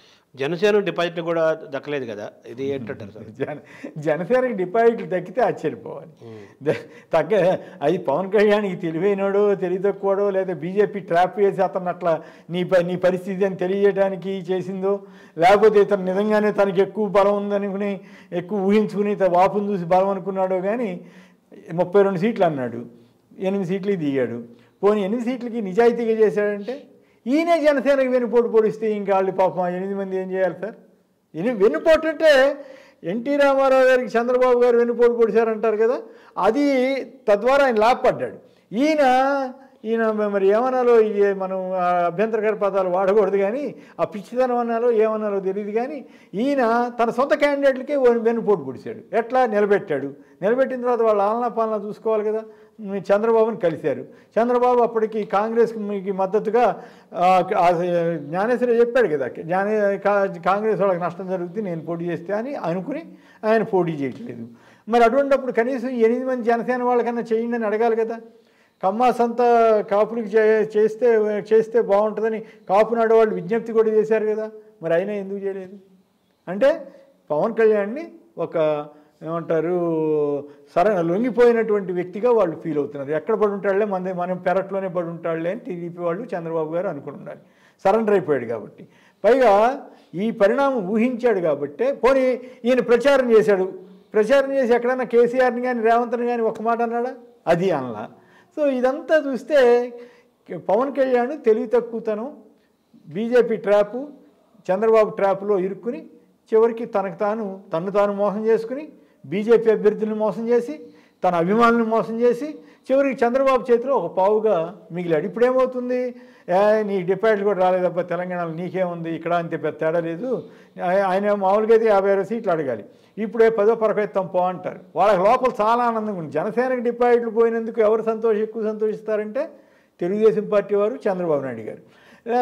జనసేన డిపాజిట్ కూడా దక్కలేదు కదా ఇది ఏంటంటారు సార్ జన జనసేనకి డిపాజిట్లు తగ్గితే ఆశ్చర్యపోవాలి ద- తగ్గ అది పవన్ కళ్యాణ్కి తెలివైనడో తెలివి తక్కువడో లేదా బీజేపీ ట్రాప్ వేసి అతను అట్లా నీ ప నీ పరిస్థితి అని తెలియజేయడానికి చేసిందో లేకపోతే ఇతను నిజంగానే తనకి ఎక్కువ బలం ఉందనుకుని ఎక్కువ ఊహించుకుని త- వాపును చూసి బలం అనుకున్నాడో కానీ ముప్పై రెండు సీట్లు అన్నాడు ఎనిమిది సీట్లు దిగాడు పోనీ ఎనిమిది సీట్లకి నిజాయితీగా చేశాడంటే ఈయనే జనసేనకి వెనుపోటు పొడిస్తే ఇంకా వాళ్ళు పాపం ఆ ఎనిమిది మంది ఏం చేయాలి సార్ ఎని వెన్నుపోటు అంటే ఎన్టీ రామారావు గారికి చంద్రబాబు గారు వెన్నుపోటు పొడిచారంటారు కదా అది తద్వారా ఆయన లాభపడ్డాడు ఈయన ఈయన మరి ఏమనాలో ఈ మనం ఆ అభ్యంతరకర పదాలు వాడకూడదు కానీ ఆ పిచ్చితనం అనాలో ఏమనాలో తెలియదు కానీ ఈయన తన సొంత క్యాండిడేట్లకే వెన్నుపోటు పొడిచాడు ఎట్లా నిలబెట్టాడు నిలబెట్టిన తర్వాత వాళ్ళ ఆలనా పాలన చూసుకోవాలి కదా మీ చంద్రబాబుని కలిశారు చంద్రబాబు అప్పటికి కాంగ్రెస్కి మీకు మద్దతుగా ఆ, ఆ, జ్ఞానేశ్వరి చెప్పాడు కదా జ్ఞానే కా- కాంగ్రెస్ వాళ్ళకి నష్టం జరుగుతుంది నేను పోటీ చేస్తే అని అనుకుని ఆయన పోటీ చేయట్లేదు మరి అటువంటిప్పుడు కనీసం ఈ ఎనిమిది మంది జనసేన వాళ్ళకన్నా చేయండి అని అడగాలి కదా కమ్మాస్ అంతా కాపులకి చే చేస్తే చేస్తే బాగుంటుందని కాపు నాడు వాళ్ళు విజ్ఞప్తి కూడా చేశారు కదా మరి అయినా ఎందుకు చేయలేదు అంటే పవన్ కళ్యాణ్ని ఒక ఏమంటారు సర లొంగిపోయినటువంటి వ్యక్తిగా వాళ్ళు ఫీల్ అవుతున్నారు ఎక్కడ పడి ఉంటాడులే మన మనం పెరట్లోనే పడి ఉంటాడులే అని టీడీపీ వాళ్ళు చంద్రబాబు గారు అనుకుని ఉండాలి సరెండర్ అయిపోయాడు కాబట్టి పైగా ఈ పరిణామం ఊహించాడు కాబట్టే పోనీ ఈయన ప్రచారం చేశాడు ప్రచారం చేసి ఎక్కడన్నా కేసీఆర్ని కానీ రేవంత్ని కానీ ఒక మాట అన్నాడా అది అనలా సో ఇదంతా చూస్తే పవన్ కళ్యాణ్ తెలివి తక్కువతనం బీజేపీ ట్రాపు చంద్రబాబు ట్రాప్లో ఇరుక్కుని చివరికి తనకు తాను తన్ను తాను మోసం చేసుకుని బీజేపీ అభ్యర్థులను మోసం చేసి తన అభిమానులను మోసం చేసి చివరికి చంద్రబాబు చేతిలో ఒక పావుగా మిగిలాడు ఇప్పుడు ఏమవుతుంది ఏ, నీ డిపాజిట్లు కూడా రాలేదబ్బా తెలంగాణలో నీకేముంది ఇక్కడ అంతే పెద్ద తేడా లేదు ఆయ- ఆయన మామూలుగా అయితే యాభై ఆరు సీట్లు అడగాలి ఇప్పుడే పదో పరకెత్తాం పో అంటారు వాళ్ళకి లోపల చాలా ఆనందంగా ఉంది జనసేనకి డిపాజిట్లు పోయినందుకు ఎవరు సంతోషం ఎక్కువ సంతోషిస్తారంటే తెలుగుదేశం పార్టీ వారు చంద్రబాబు నాయుడు గారు ఆ,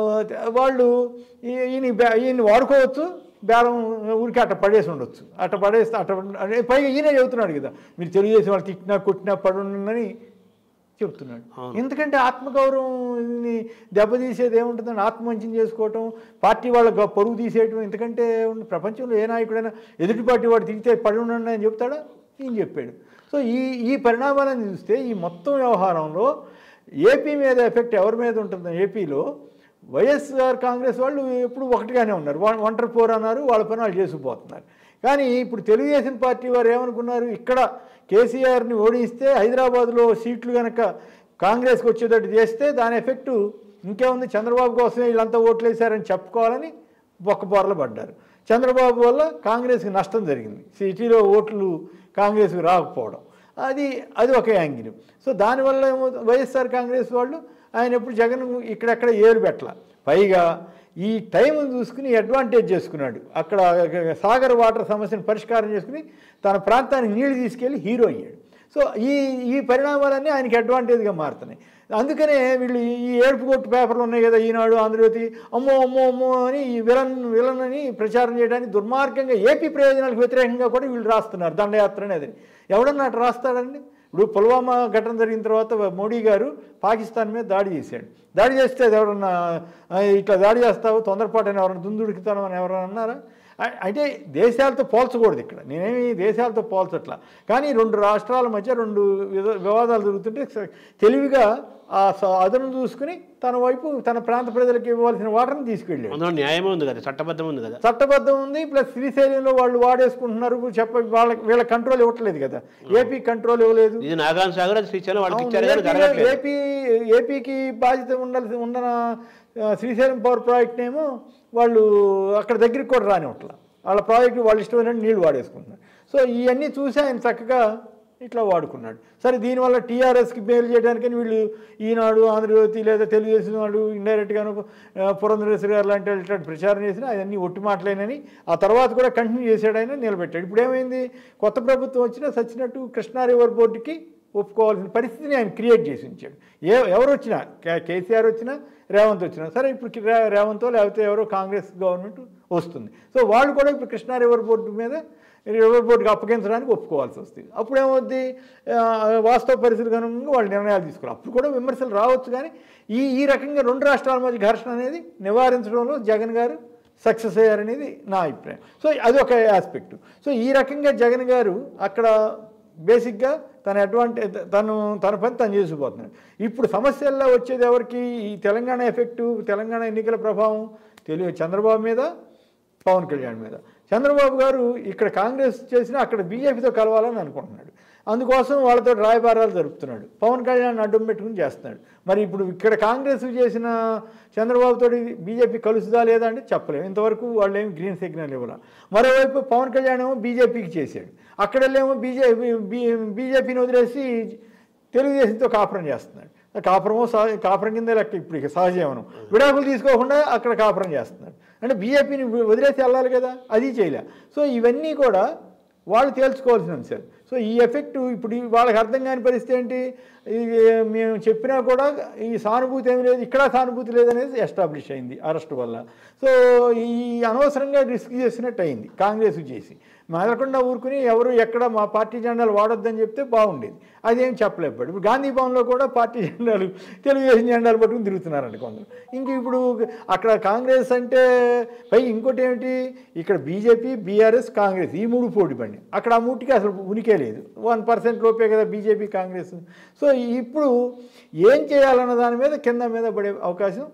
వాళ్ళు ఈ- ఈయన బే- ఈయన్ని వాడుకోవచ్చు బేరం ఊరికి అట్ట పడేసి ఉండొచ్చు అట్ట పడేస్తే అట్ట అదే పైగా ఈయనే చెబుతున్నాడు కదా మీరు తెలుగుదేశం వాళ్ళు తిట్టినా కొట్టినా పడుందని చెప్తున్నాడు ఎందుకంటే ఆత్మగౌరవం దెబ్బతీసేది ఏముంటుందని ఆత్మవంచం చేసుకోవటం పార్టీ వాళ్ళ గ- పరువు తీసేయటం ఎందుకంటే ఉన్న ప్రపంచంలో ఏ నాయకుడైనా ఎదుటి పార్టీ వాడు తిరిగితే పడి ఉండండి అని చెప్తాడా ఈయన చెప్పాడు సో ఈ ఈ పరిణామాలను చూస్తే ఈ మొత్తం వ్యవహారంలో ఏపీ మీద ఎఫెక్ట్ ఎవరి మీద ఉంటుంది ఏపీలో వైఎస్ఆర్ కాంగ్రెస్ వాళ్ళు ఎప్పుడు ఒకటిగానే ఉన్నారు వా- ఒంటరి పోరు అన్నారు వాళ్ళ పని వాళ్ళు చేసుకుపోతున్నారు కానీ ఇప్పుడు తెలుగుదేశం పార్టీ వారు ఏమనుకున్నారు ఇక్కడ కేసీఆర్ని ఓడిస్తే హైదరాబాద్లో సీట్లు కనుక కాంగ్రెస్కి వచ్చేటట్టు చేస్తే దాని ఎఫెక్టు ఇంకేముంది చంద్రబాబు కోసమే వీళ్ళంతా ఓట్లు వేశారని చెప్పుకోవాలని బొక్కబోరలు పడ్డారు చంద్రబాబు వల్ల కాంగ్రెస్కి నష్టం జరిగింది సిటీలో ఓట్లు కాంగ్రెస్కి రాకపోవడం అది అది ఒక యాంగిల్ సో దానివల్ల ఏమో వైఎస్ఆర్ కాంగ్రెస్ వాళ్ళు ఆయన ఎప్పుడు జగన్ ఇక్కడెక్కడ ఏరు పెట్టల పైగా ఈ టైం చూసుకుని అడ్వాంటేజ్ చేసుకున్నాడు అక్కడ సాగర్ వాటర్ సమస్యను పరిష్కారం చేసుకుని తన ప్రాంతానికి నీళ్లు తీసుకెళ్ళి హీరో అయ్యాడు సో ఈ ఈ పరిణామాలన్నీ ఆయనకి అడ్వాంటేజ్గా మారుతున్నాయి అందుకనే వీళ్ళు ఈ ఏడుపు కొట్టు పేపర్లు ఉన్నాయి కదా ఈనాడు ఆంధ్రజ్యోతి అమ్మో అమ్మో అమ్మో అని ఈ విలన్ విలన్ అని ప్రచారం చేయడానికి దుర్మార్గంగా ఏపీ ప్రయోజనాలకు వ్యతిరేకంగా కూడా వీళ్ళు రాస్తున్నారు దండయాత్ర అనేది ఎవడన్నా అటు రాస్తాడండి ఇప్పుడు పుల్వామా ఘటన జరిగిన తర్వాత మోడీ గారు పాకిస్తాన్ మీద దాడి చేశాడు దాడి చేస్తే అది ఎవరన్నా "ఆ, ఇట్లా దాడి చేస్తావు తొందరపాటు అని ఎవరన్నా దుందుడికితాను అని ఎవరైనా అన్నారా అ- అంటే దేశాలతో పోల్చకూడదు ఇక్కడ నేనేమి దేశాలతో పోల్చట్లా కానీ రెండు రాష్ట్రాల మధ్య రెండు వివ- వివాదాలు జరుగుతుంటే స- తెలివిగా ఆ స- అదను చూసుకుని తన వైపు తన ప్రాంత ప్రజలకు ఇవ్వాల్సిన వాటర్ని తీసుకెళ్ళాడు అందులో న్యాయమే ఉంది కదా చట్టబద్ధం ఉంది కదా చట్టబద్ధం ఉంది ప్లస్ శ్రీశైలంలో వాళ్ళు వాడేసుకుంటున్నారు చెప్ప వాళ్ళకి వీళ్ళ కంట్రోల్ ఇవ్వట్లేదు కదా ఏపీ కంట్రోల్ ఇవ్వలేదు ఇది నాగాన్ సాగర్ అది శ్రీశైలం వాళ్ళకి అవును, ఇచ్చారు కానీ ఏపీలో- జరగట్లేదు ఏపీ ఏపీకి బాధ్యత ఉండాల్సి ఉన్న ఆ, శ్రీశైలం పవర్ ప్రాజెక్ట్ ఏమో వాళ్ళు అక్కడ దగ్గరికి కూడా రానివ్వట్లా వాళ్ళ ప్రాజెక్టు వాళ్ళు ఇష్టమైన నీళ్లు వాడేసుకుంటున్నారు సో ఇవన్నీ చూసి ఆయన చక్కగా ఇట్లా వాడుకున్నాడు సరే దీనివల్ల టీఆర్ఎస్కి మేలు చేయడానికని వీళ్ళు ఈనాడు ఆంధ్రజ్యోతి లేదా తెలుగుదేశం వాళ్ళు ఇండైరెక్ట్గాను పురంధరేశ్వరి గారు లాంటి వాళ్ళు ఇట్లాంటి ప్రచారం చేసినా అవన్నీ ఒట్టి మాటలేనని ఆ తర్వాత కూడా కంటిన్యూ చేశాడు ఆయన నిలబెట్టాడు ఇప్పుడు ఏమైంది కొత్త ప్రభుత్వం వచ్చినా సచ్చినట్టు కృష్ణా రివర్ బోర్డుకి ఒప్పుకోవాల్సిన పరిస్థితిని ఆయన క్రియేట్ చేసి ఉంచాడు ఏ ఎవరు వచ్చినా కే- కేసీఆర్ వచ్చినా రేవంత్ వచ్చినా సరే ఇప్పుడు కి- రే- రేవంతో లేకపోతే ఎవరో కాంగ్రెస్ గవర్నమెంట్ వస్తుంది సో వాళ్ళు కూడా ఇప్పుడు కృష్ణా రివర్ బోర్డు మీద రివర్ బోర్డుకి అప్పగించడానికి ఒప్పుకోవాల్సి వస్తుంది అప్పుడు ఏమవుద్ది ఆ, వాస్తవ పరిస్థితులకు అనుగుణంగా వాళ్ళు నిర్ణయాలు తీసుకోవాలి అప్పుడు కూడా విమర్శలు రావచ్చు కానీ ఈ ఈ రకంగా రెండు రాష్ట్రాల మధ్య ఘర్షణ అనేది నివారించడంలో జగన్ గారు సక్సెస్ అయ్యారనేది నా అభిప్రాయం సో అది ఒక ఆస్పెక్ట్ సో ఈ రకంగా జగన్ గారు అక్కడ బేసిక్గా తన అడ్వాంటేజ్ తను తన పని తను చేసుకుపోతున్నాడు ఇప్పుడు సమస్యల్లో వచ్చేది ఎవరికి ఈ తెలంగాణ ఎఫెక్టు తెలంగాణ ఎన్నికల ప్రభావం తెలుగు చంద్రబాబు మీద పవన్ కళ్యాణ్ మీద చంద్రబాబు గారు ఇక్కడ కాంగ్రెస్ చేసినా అక్కడ బీజేపీతో కలవాలని అనుకుంటున్నాడు అందుకోసం వాళ్ళతో రాయబారాలు జరుపుతున్నాడు పవన్ కళ్యాణ్ అడ్డం పెట్టుకుని చేస్తున్నాడు మరి ఇప్పుడు ఇక్కడ కాంగ్రెస్ చేసిన చంద్రబాబుతో బీజేపీ కలుస్తుందా లేదా అంటే చెప్పలేము ఇంతవరకు వాళ్ళు ఏమి గ్రీన్ సిగ్నల్ ఇవ్వాలి మరోవైపు పవన్ కళ్యాణ్ ఏమో బీజేపీకి చేశాడు అక్కడ వెళ్ళేమో బీజేపీ బీజేపీని వదిలేసి తెలుగుదేశంతో కాపురం చేస్తున్నాడు ఆ కాపురమో సహ కాపురం కింద లెక్క ఇప్పుడు ఇక సహజీవనం విడాకులు తీసుకోకుండా అక్కడ కాపురం చేస్తున్నాడు అంటే బీజేపీని వదిలేసి వెళ్ళాలి కదా అది చేయలే సో ఇవన్నీ కూడా వాళ్ళు తేల్చుకోవాల్సిన అంశాలు సో ఈ ఎఫెక్ట్ ఇప్పుడు ఈ వాళ్ళకి అర్థం కాని పరిస్థితి ఏంటి ఇది మేము చెప్పినా కూడా ఈ సానుభూతి ఏమి లేదు ఇక్కడ సానుభూతి లేదనేది ఎస్టాబ్లిష్ అయింది అరెస్ట్ వల్ల సో ఈ అనవసరంగా రిస్క్ చేసినట్టు అయింది కాంగ్రెస్ చేసి మెదలకుండా ఊరుకుని ఎవరు ఎక్కడ మా పార్టీ జెండాలు వాడొద్దని చెప్తే బాగుండేది అదేం చెప్పలేపాడు ఇప్పుడు గాంధీ భవన్లో కూడా పార్టీ జెండాలు తెలుగుదేశం జెండాలు పట్టుకుని తిరుగుతున్నారండి కొందరు ఇంక ఇప్పుడు అక్కడ కాంగ్రెస్ అంటే పై ఇంకోటి ఏమిటి ఇక్కడ బీజేపీ బీఆర్ఎస్ కాంగ్రెస్ ఈ మూడు పోటీ పడి అక్కడ ఆ మూటికి అసలు ఉనికే లేదు వన్ పర్సెంట్ లోపే కదా బీజేపీ కాంగ్రెస్ సో ఇప్పుడు ఏం చేయాలన్న దాని మీద కింద మీద పడే అవకాశం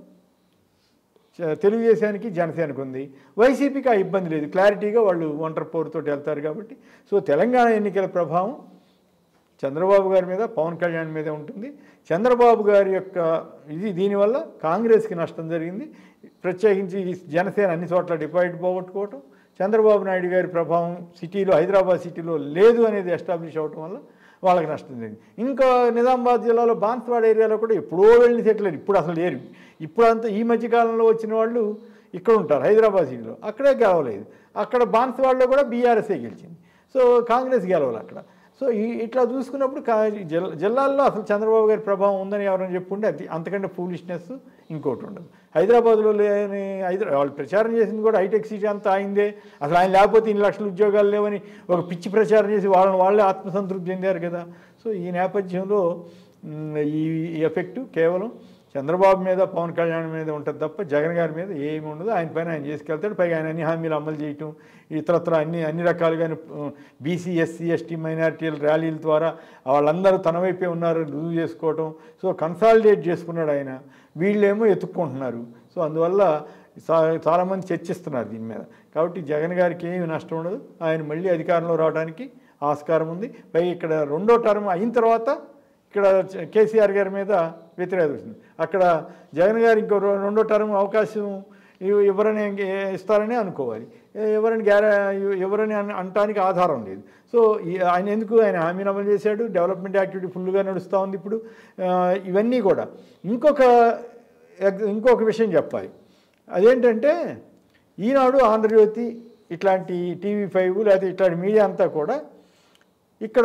చ- తెలుగుదేశానికి జనసేనకు ఉంది వైసీపీకి ఆ ఇబ్బంది లేదు క్లారిటీగా వాళ్ళు ఒంటరి పోరుతో వెళ్తారు కాబట్టి సో తెలంగాణ ఎన్నికల ప్రభావం చంద్రబాబు గారి మీద పవన్ కళ్యాణ్ మీద ఉంటుంది చంద్రబాబు గారి యొక్క ఇది దీనివల్ల కాంగ్రెస్కి నష్టం జరిగింది ప్రత్యేకించి ఈ జనసేన అన్ని చోట్ల డిపాజిట్ పోగొట్టుకోవటం చంద్రబాబు నాయుడు గారి ప్రభావం సిటీలో హైదరాబాద్ సిటీలో లేదు అనేది ఎస్టాబ్లిష్ అవటం వల్ల వాళ్ళకి నష్టం జరిగింది ఇంకా నిజామాబాద్ జిల్లాలో బాన్స్వాడ ఏరియాలో కూడా ఎప్పుడో వెళ్ళి సెటిల్ అయ్యారు ఇప్పుడు అసలు లేరు ఇప్పుడు అంతా ఈ మధ్యకాలంలో వచ్చిన వాళ్ళు ఇక్కడ ఉంటారు హైదరాబాద్ సిటీలో అక్కడే గెలవలేదు అక్కడ బాన్స్వాడలో కూడా బీఆర్ఎస్ఏ గెలిచింది సో కాంగ్రెస్ గెలవాలి అక్కడ సో ఈ ఇట్లా చూసుకున్నప్పుడు కా జిల్ జిల్లాల్లో అసలు చంద్రబాబు గారి ప్రభావం ఉందని ఎవరైనా చెప్పుంటే అది అంతకంటే ఫూలిష్నెస్ ఇంకోటి ఉండదు హైదరాబాద్లో లేని హైదరా వాళ్ళు ప్రచారం చేసింది కూడా హైటెక్ సిటీ అంతా అయిందే అసలు ఆయన లేకపోతే ఇన్ని లక్షల ఉద్యోగాలు లేవని ఒక పిచ్చి ప్రచారం చేసి వాళ్ళని వాళ్ళే ఆత్మసంతృప్తి చెందారు కదా సో ఈ నేపథ్యంలో మ్, ఈ ఎఫెక్ట్ కేవలం చంద్రబాబు మీద పవన్ కళ్యాణ్ మీద ఉంటుంది తప్ప జగన్ గారి మీద ఏమి ఉండదు ఆయన పైన ఆయన చేసుకెళ్తాడు పైగా ఆయన అన్ని హామీలు అమలు చేయటం ఇతరత్ర అన్ని అన్ని రకాలుగా బీసీ ఎస్సీ ఎస్టీ మైనారిటీల ర్యాలీల ద్వారా వాళ్ళందరూ తన వైపే ఉన్నారు రుజువు చేసుకోవటం సో కన్సాలిడేట్ చేసుకున్నాడు ఆయన వీళ్ళేమో ఎత్తుక్కుంటున్నారు సో అందువల్ల చా- చాలామంది చర్చిస్తున్నారు దీని మీద కాబట్టి జగన్ గారికి ఏమి నష్టం ఉండదు ఆయన మళ్ళీ అధికారంలో రావడానికి ఆస్కారం ఉంది పైగా ఇక్కడ రెండో టర్మ్ అయిన తర్వాత ఇక్కడ చ- కేసీఆర్ గారి మీద వ్యతిరేకత వచ్చింది అక్కడ జగన్ గారు ఇంకో రె- రెండో టర్మ్ అవకాశం ఇవ్- ఎవరని ఇస్తారని అనుకోవాలి ఏ- ఎవరని గ్యారా ఎవరని అన- అనటానికి ఆధారం లేదు సో ఈ- ఆయన ఎందుకు ఆయన హామీని అమలు చేశాడు డెవలప్మెంట్ యాక్టివిటీ ఫుల్గా నడుస్తూ ఉంది ఇప్పుడు ఆ, ఇవన్నీ కూడా ఇంకొక ఎగ్- ఇంకొక విషయం చెప్పాలి అదేంటంటే ఈనాడు ఆంధ్రజ్యోతి ఇట్లాంటి టీవీ ఫైవ్ లేకపోతే ఇట్లాంటి మీడియా అంతా కూడా ఇక్కడ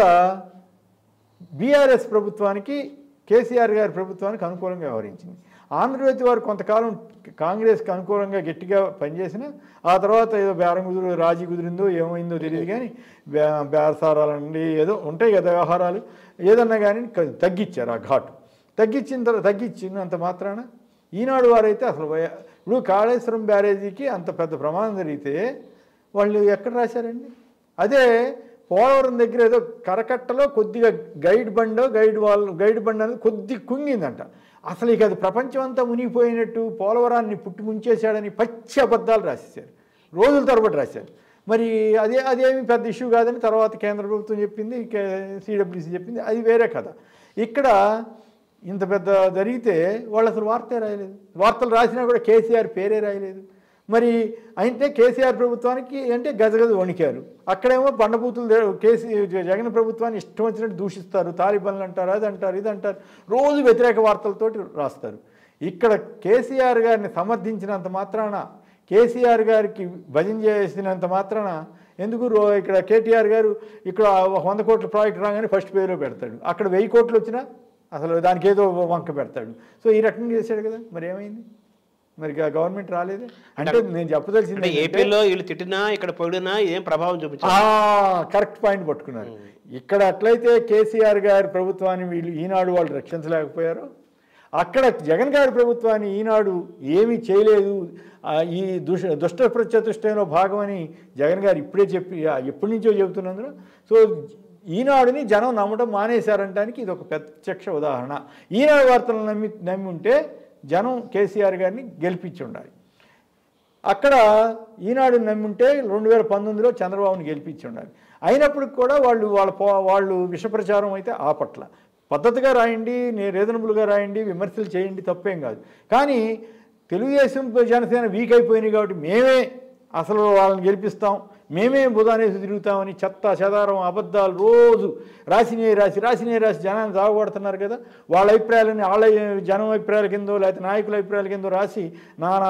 బీఆర్ఎస్ ప్రభుత్వానికి కేసీఆర్ గారి ప్రభుత్వానికి అనుకూలంగా వ్యవహరించింది ఆంధ్రజ్యోతి వారు కొంతకాలం కాంగ్రెస్కి అనుకూలంగా గట్టిగా పనిచేసిన ఆ తర్వాత ఏదో బేరం కుదురు రాజీ కుదిరిందో ఏమైందో తెలియదు కానీ బే బేరసారాలండి ఏదో ఉంటాయి కదా వ్యవహారాలు ఏదన్నా కానీ క- తగ్గించారు ఆ ఘాటు తగ్గించిన తర్వాత తగ్గించినంత మాత్రాన ఈనాడు వారైతే అసలు వయ- ఇప్పుడు కాళేశ్వరం బ్యారేజీకి అంత పెద్ద ప్రమాదం జరిగితే వాళ్ళు ఎక్కడ రాశారండి అదే పోలవరం దగ్గర ఏదో కరకట్టలో కొద్దిగా గైడ్ బండో గైడ్ వాల్ గైడ్ బండ్ అనేది కొద్ది కుంగిందంట అసలు ఇక అది ప్రపంచం అంతా మునిగిపోయినట్టు పోలవరాన్ని పుట్టి ముంచేశాడని పచ్చి అబద్ధాలు రాసేశారు రోజుల తరబడి రాశారు మరి అదే అదేమి పెద్ద ఇష్యూ కాదని తర్వాత కేంద్ర ప్రభుత్వం చెప్పింది సిడబ్ల్యూసీ చెప్పింది అది వేరే కథ ఇక్కడ ఇంత పెద్ద జరిగితే వాళ్ళు అసలు వార్తే రాయలేదు వార్తలు రాసినా కూడా కేసీఆర్ పేరే రాయలేదు మరి అయితే కేసీఆర్ ప్రభుత్వానికి అంటే గజగజ వణికారు అక్కడేమో బండబూతులు దే- కేసీ జగన్ ప్రభుత్వాన్ని ఇష్టం వచ్చినట్టు దూషిస్తారు తాలిబన్లు అంటారు అది అంటారు ఇది అంటారు రోజు వ్యతిరేక వార్తలతోటి రాస్తారు ఇక్కడ కేసీఆర్ గారిని సమర్థించినంత మాత్రాన కేసీఆర్ గారికి భజన చేసినంత మాత్రాన ఎందుకు రో ఇక్కడ కేటీఆర్ గారు ఇక్కడ ఒక వంద కోట్ల ప్రాజెక్ట్ రాగానే ఫస్ట్ పేరులో పెడతాడు అక్కడ వెయ్యి కోట్లు వచ్చినా అసలు దానికి ఏదో వంక పెడతాడు సో ఈ రకంగా చేశాడు కదా మరి ఏమైంది మరి గా- గవర్నమెంట్ రాలేదే అంటే నేను చెప్పదలిసింది అంటే ఏంటంటే- ఏపీలో వీళ్ళు తిట్టినా ఇక్కడ పొగిడినా ఏం ప్రభావం చూపించారు ఆ, కరెక్ట్ పాయింట్ పట్టుకున్నారు ఇక్కడ అట్లయితే కేసీఆర్ గారి ప్రభుత్వాన్ని వీళ్ళు ఈనాడు వాళ్ళు రక్షించలేకపోయారు అక్కడ జగన్ గారి ప్రభుత్వాన్ని ఈనాడు ఏమీ చేయలేదు ఆ, ఈ దుష దుష్ట ప్రత్యతుష్టంలో భాగమని జగన్ గారు ఇప్పుడే చెప్పి ఆ, ఎప్పటి నుంచో చెబుతున్నందున సో ఈనాడుని జనం నమ్మడం మానేశారంటానికి ఇది ఒక ప్రత్యక్ష ఉదాహరణ ఈనాడు వార్తలను నమ్మి నమ్మి ఉంటే జనం కేసీఆర్ గారిని గెలిపించి ఉండాలి అక్కడ ఈనాడు నమ్ముంటే రెండు వేల పంతొమ్మిదిలో చంద్రబాబుని గెలిపించి ఉండాలి అయినప్పటికి కూడా వాళ్ళు వాళ్ళ పో- వాళ్ళు విషప్రచారం అయితే ఆపట్ల పద్ధతిగా రాయండి నేను రీజనబుల్గా రాయండి విమర్శలు చేయండి తప్పేం కాదు కానీ తెలుగుదేశం జనసేన వీక్ అయిపోయినాయి కాబట్టి మేమే అసలు వాళ్ళని గెలిపిస్తాం మేమే బుధానేసి తిరుగుతామని చెత్త చెదారం అబద్ధాలు రోజు రాసినే రాసి రాసినే రాసి జనాన్ని దాగబడుతున్నారు కదా వాళ్ళ అభిప్రాయాలని వాళ్ళ జనం అభిప్రాయాల కిందో లేకపోతే నాయకుల అభిప్రాయాల కిందో రాసి నానా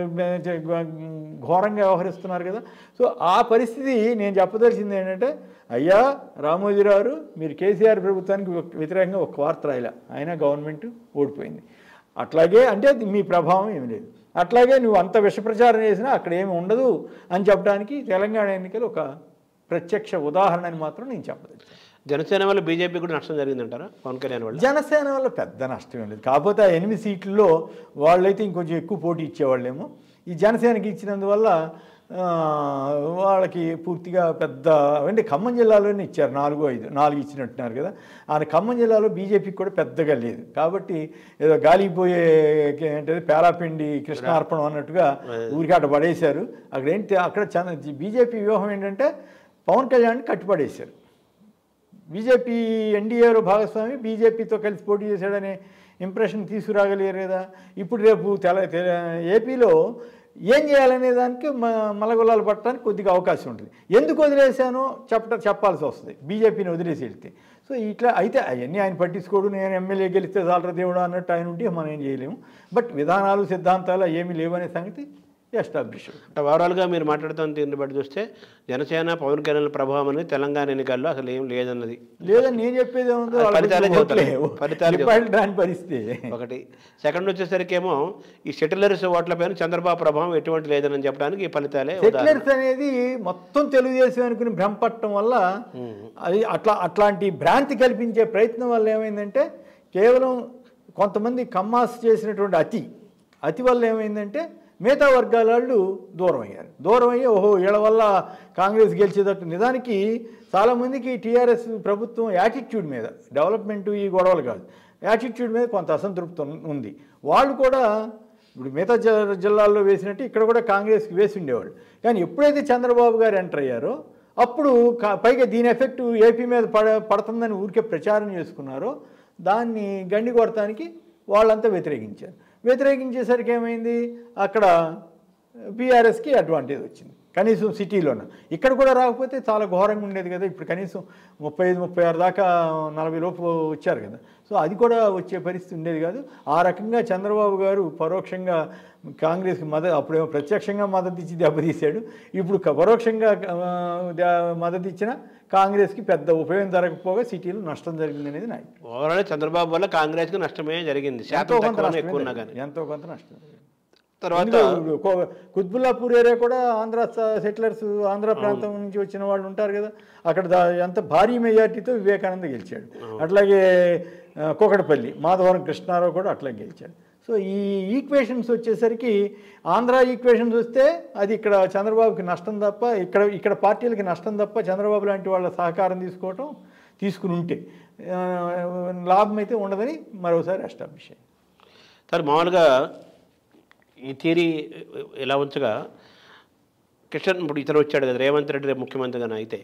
ఘోరంగా వ్యవహరిస్తున్నారు కదా సో ఆ పరిస్థితి నేను చెప్పదలిసింది ఏంటంటే అయ్యా రామోజీరావు మీరు కేసీఆర్ ప్రభుత్వానికి వ్యతిరేకంగా ఒక వార్త రాయలే అయినా గవర్నమెంట్ ఓడిపోయింది అట్లాగే అంటే అది మీ ప్రభావం ఏమి లేదు అట్లాగే నువ్వు అంత విషప్రచారం చేసినా అక్కడ ఏమి ఉండదు అని చెప్పడానికి తెలంగాణ ఎన్నికలు ఒక ప్రత్యక్ష ఉదాహరణ అని మాత్రం నేను చెప్పదలిచాను జనసేన వల్ల బీజేపీ కూడా నష్టం జరిగిందంటారా పవన్ కళ్యాణ్ వల్ల జనసేన వల్ల పెద్ద నష్టం ఏం లేదు కాకపోతే ఆ ఎనిమిది సీట్లలో వాళ్ళైతే ఇంకొంచెం ఎక్కువ పోటీ ఇచ్చేవాళ్ళేమో ఈ జనసేనకి ఇచ్చినందువల్ల ఆ, వాళ్ళకి పూర్తిగా పెద్ద అంటే ఖమ్మం జిల్లాలోనే ఇచ్చారు నాలుగు ఐదు నాలుగు ఇచ్చినట్టున్నారు కదా ఆ ఖమ్మం జిల్లాలో బీజేపీకి కూడా పెద్దగా లేదు కాబట్టి ఏదో గాలిపోయే ఏంటది పేరాపిండి కృష్ణార్పణం అన్నట్టుగా ఊరికి అట్ట పడేశారు అక్కడ ఏంటి అక్కడ చంద్ర బీజేపీ వ్యూహం ఏంటంటే పవన్ కళ్యాణ్ కట్టుపడేశారు బీజేపీ ఎన్డీఏలో భాగస్వామి బీజేపీతో కలిసి పోటీ చేశాడనే ఇంప్రెషన్ తీసుకురాగలిగారు కదా ఇప్పుడు రేపు తెల తెల- ఏపీలో ఏం చేయాలనే దానికి మ మలగొల్లాలు పట్టడానికి కొద్దిగా అవకాశం ఉంటుంది ఎందుకు వదిలేశానో చెప్ప చెప్పాల్సి వస్తుంది బీజేపీని వదిలేసి వెళ్తే సో ఇట్లా అయితే అవన్నీ ఆయన పట్టించుకోడు నేను ఎమ్మెల్యే గెలిస్తే చాలరా దేవుడు అన్నట్టు ఆయన ఉంటే మనం ఏం చేయలేము బట్ విధానాలు సిద్ధాంతాలు ఏమీ లేవనే సంగతి ఎస్టాబ్లిష్ అంటే ఓవరాల్గా మీరు మాట్లాడుతున్న తీరుని బట్టి చూస్తే జనసేన పవన్ కళ్యాణ్ ప్రభావం అనేది తెలంగాణ ఎన్నికల్లో అసలు ఏం లేదన్నది లేదని నేను చెప్పేది ఏముందో అది ఫలితాలే చెబుతారు. ఫలితాలు ఫలితాలు దాని పరిస్థితి ఒకటి సెకండ్ వచ్చేసరికి ఏమో ఈ సెటిలర్స్ ఓట్లపైన చంద్రబాబు ప్రభావం ఎటువంటి లేదని చెప్పడానికి ఈ ఫలితాలే ఉదాహరణ. సెటిలర్స్ అనేది మొత్తం తెలుగుదేశం అనుకుని భ్రమపట్టడం వల్ల అది అట్లా అట్లాంటి భ్రాంతి కల్పించే ప్రయత్నం వల్ల ఏమైందంటే కేవలం కొంతమంది కమ్మాస్ చేసినటువంటి అతి అతి వల్ల ఏమైందంటే మిగతా వర్గాల వాళ్ళు దూరం అయ్యారు దూరం అయ్యి ఓహో వీళ్ళ వల్ల కాంగ్రెస్ గెలిచేటట్టు నిజానికి చాలామందికి టీఆర్ఎస్ ప్రభుత్వం యాటిట్యూడ్ మీద డెవలప్మెంట్ ఈ గొడవలు కాదు యాటిట్యూడ్ మీద కొంత అసంతృప్తి ఉన్- ఉంది వాళ్ళు కూడా ఇప్పుడు మిగతా జ- జిల్లాల్లో వేసినట్టు ఇక్కడ కూడా కాంగ్రెస్కి వేసి ఉండేవాళ్ళు కానీ ఎప్పుడైతే చంద్రబాబు గారు ఎంటర్ అయ్యారో అప్పుడు కా- పైగా దీని ఎఫెక్ట్ ఏపీ మీద పడ పడుతుందని ఊరికే ప్రచారం చేసుకున్నారో దాన్ని గండి కొడటానికి వాళ్ళంతా వ్యతిరేకించారు వ్యతిరేకించేసరికి ఏమైంది అక్కడ బీఆర్ఎస్కి అడ్వాంటేజ్ వచ్చింది కనీసం సిటీలోన ఇక్కడ కూడా రాకపోతే చాలా ఘోరంగా ఉండేది కదా ఇప్పుడు కనీసం ముప్పై ఐదు ముప్పై ఆరు దాకా నలభై లోపు వచ్చారు కదా సో అది కూడా వచ్చే పరిస్థితి ఉండేది కాదు ఆ రకంగా చంద్రబాబు గారు పరోక్షంగా కాంగ్రెస్కి మద్దతు అప్పుడేమో ప్రత్యక్షంగా మద్దతు ఇచ్చి దెబ్బతీశాడు ఇప్పుడు క- పరోక్షంగా ఆ, ద- మద్దతు ఇచ్చిన కాంగ్రెస్కి పెద్ద ఉపయోగం జరగకపోగా సిటీలో నష్టం జరిగింది అనేది నా అభిప్రాయం. ఓవరాల్ చంద్రబాబు వల్ల కాంగ్రెస్కి నష్టమే జరిగింది ఎంతో శాతం కొంత తక్కువ నష్టమే ఎక్కువ ఉన్నా జరిగింది. కానీ ఎంతో కొంత నష్టం జరిగింది. తర్వాత ఎందుకు కో- కుత్బుల్లాపూర్ ఏరియా కూడా ఆంధ్ర స- సెటిలర్స్ ఆంధ్ర ప్రాంతం నుంచి వచ్చిన వాళ్ళు ఉంటారు కదా అక్కడ దా- ఎంత భారీ మెజార్టీతో వివేకానంద గెలిచాడు అట్లాగే ఆ, కోకటపల్లి మాధవరం కృష్ణారావు కూడా అట్లా గెలిచాడు సో ఈ ఈక్వేషన్స్ వచ్చేసరికి ఆంధ్ర ఈక్వేషన్స్ వస్తే అది ఇక్కడ చంద్రబాబుకి నష్టం తప్ప ఇక్కడ ఇక్కడ పార్టీలకి నష్టం తప్ప చంద్రబాబు లాంటి వాళ్ళ సహకారం తీసుకోవటం తీసుకుని ఉంటే ఆ, లాభం అయితే ఉండదని మరోసారి ఎస్టాబ్లిష్ అయ్యింది సార్ మామూలుగా ఈ థియరీ ఇలా ఉంచగా కిషన్ ఇప్పుడు ఇతను వచ్చాడు కదా రేవంత్ రెడ్డి రేపు ముఖ్యమంత్రిగా అయితే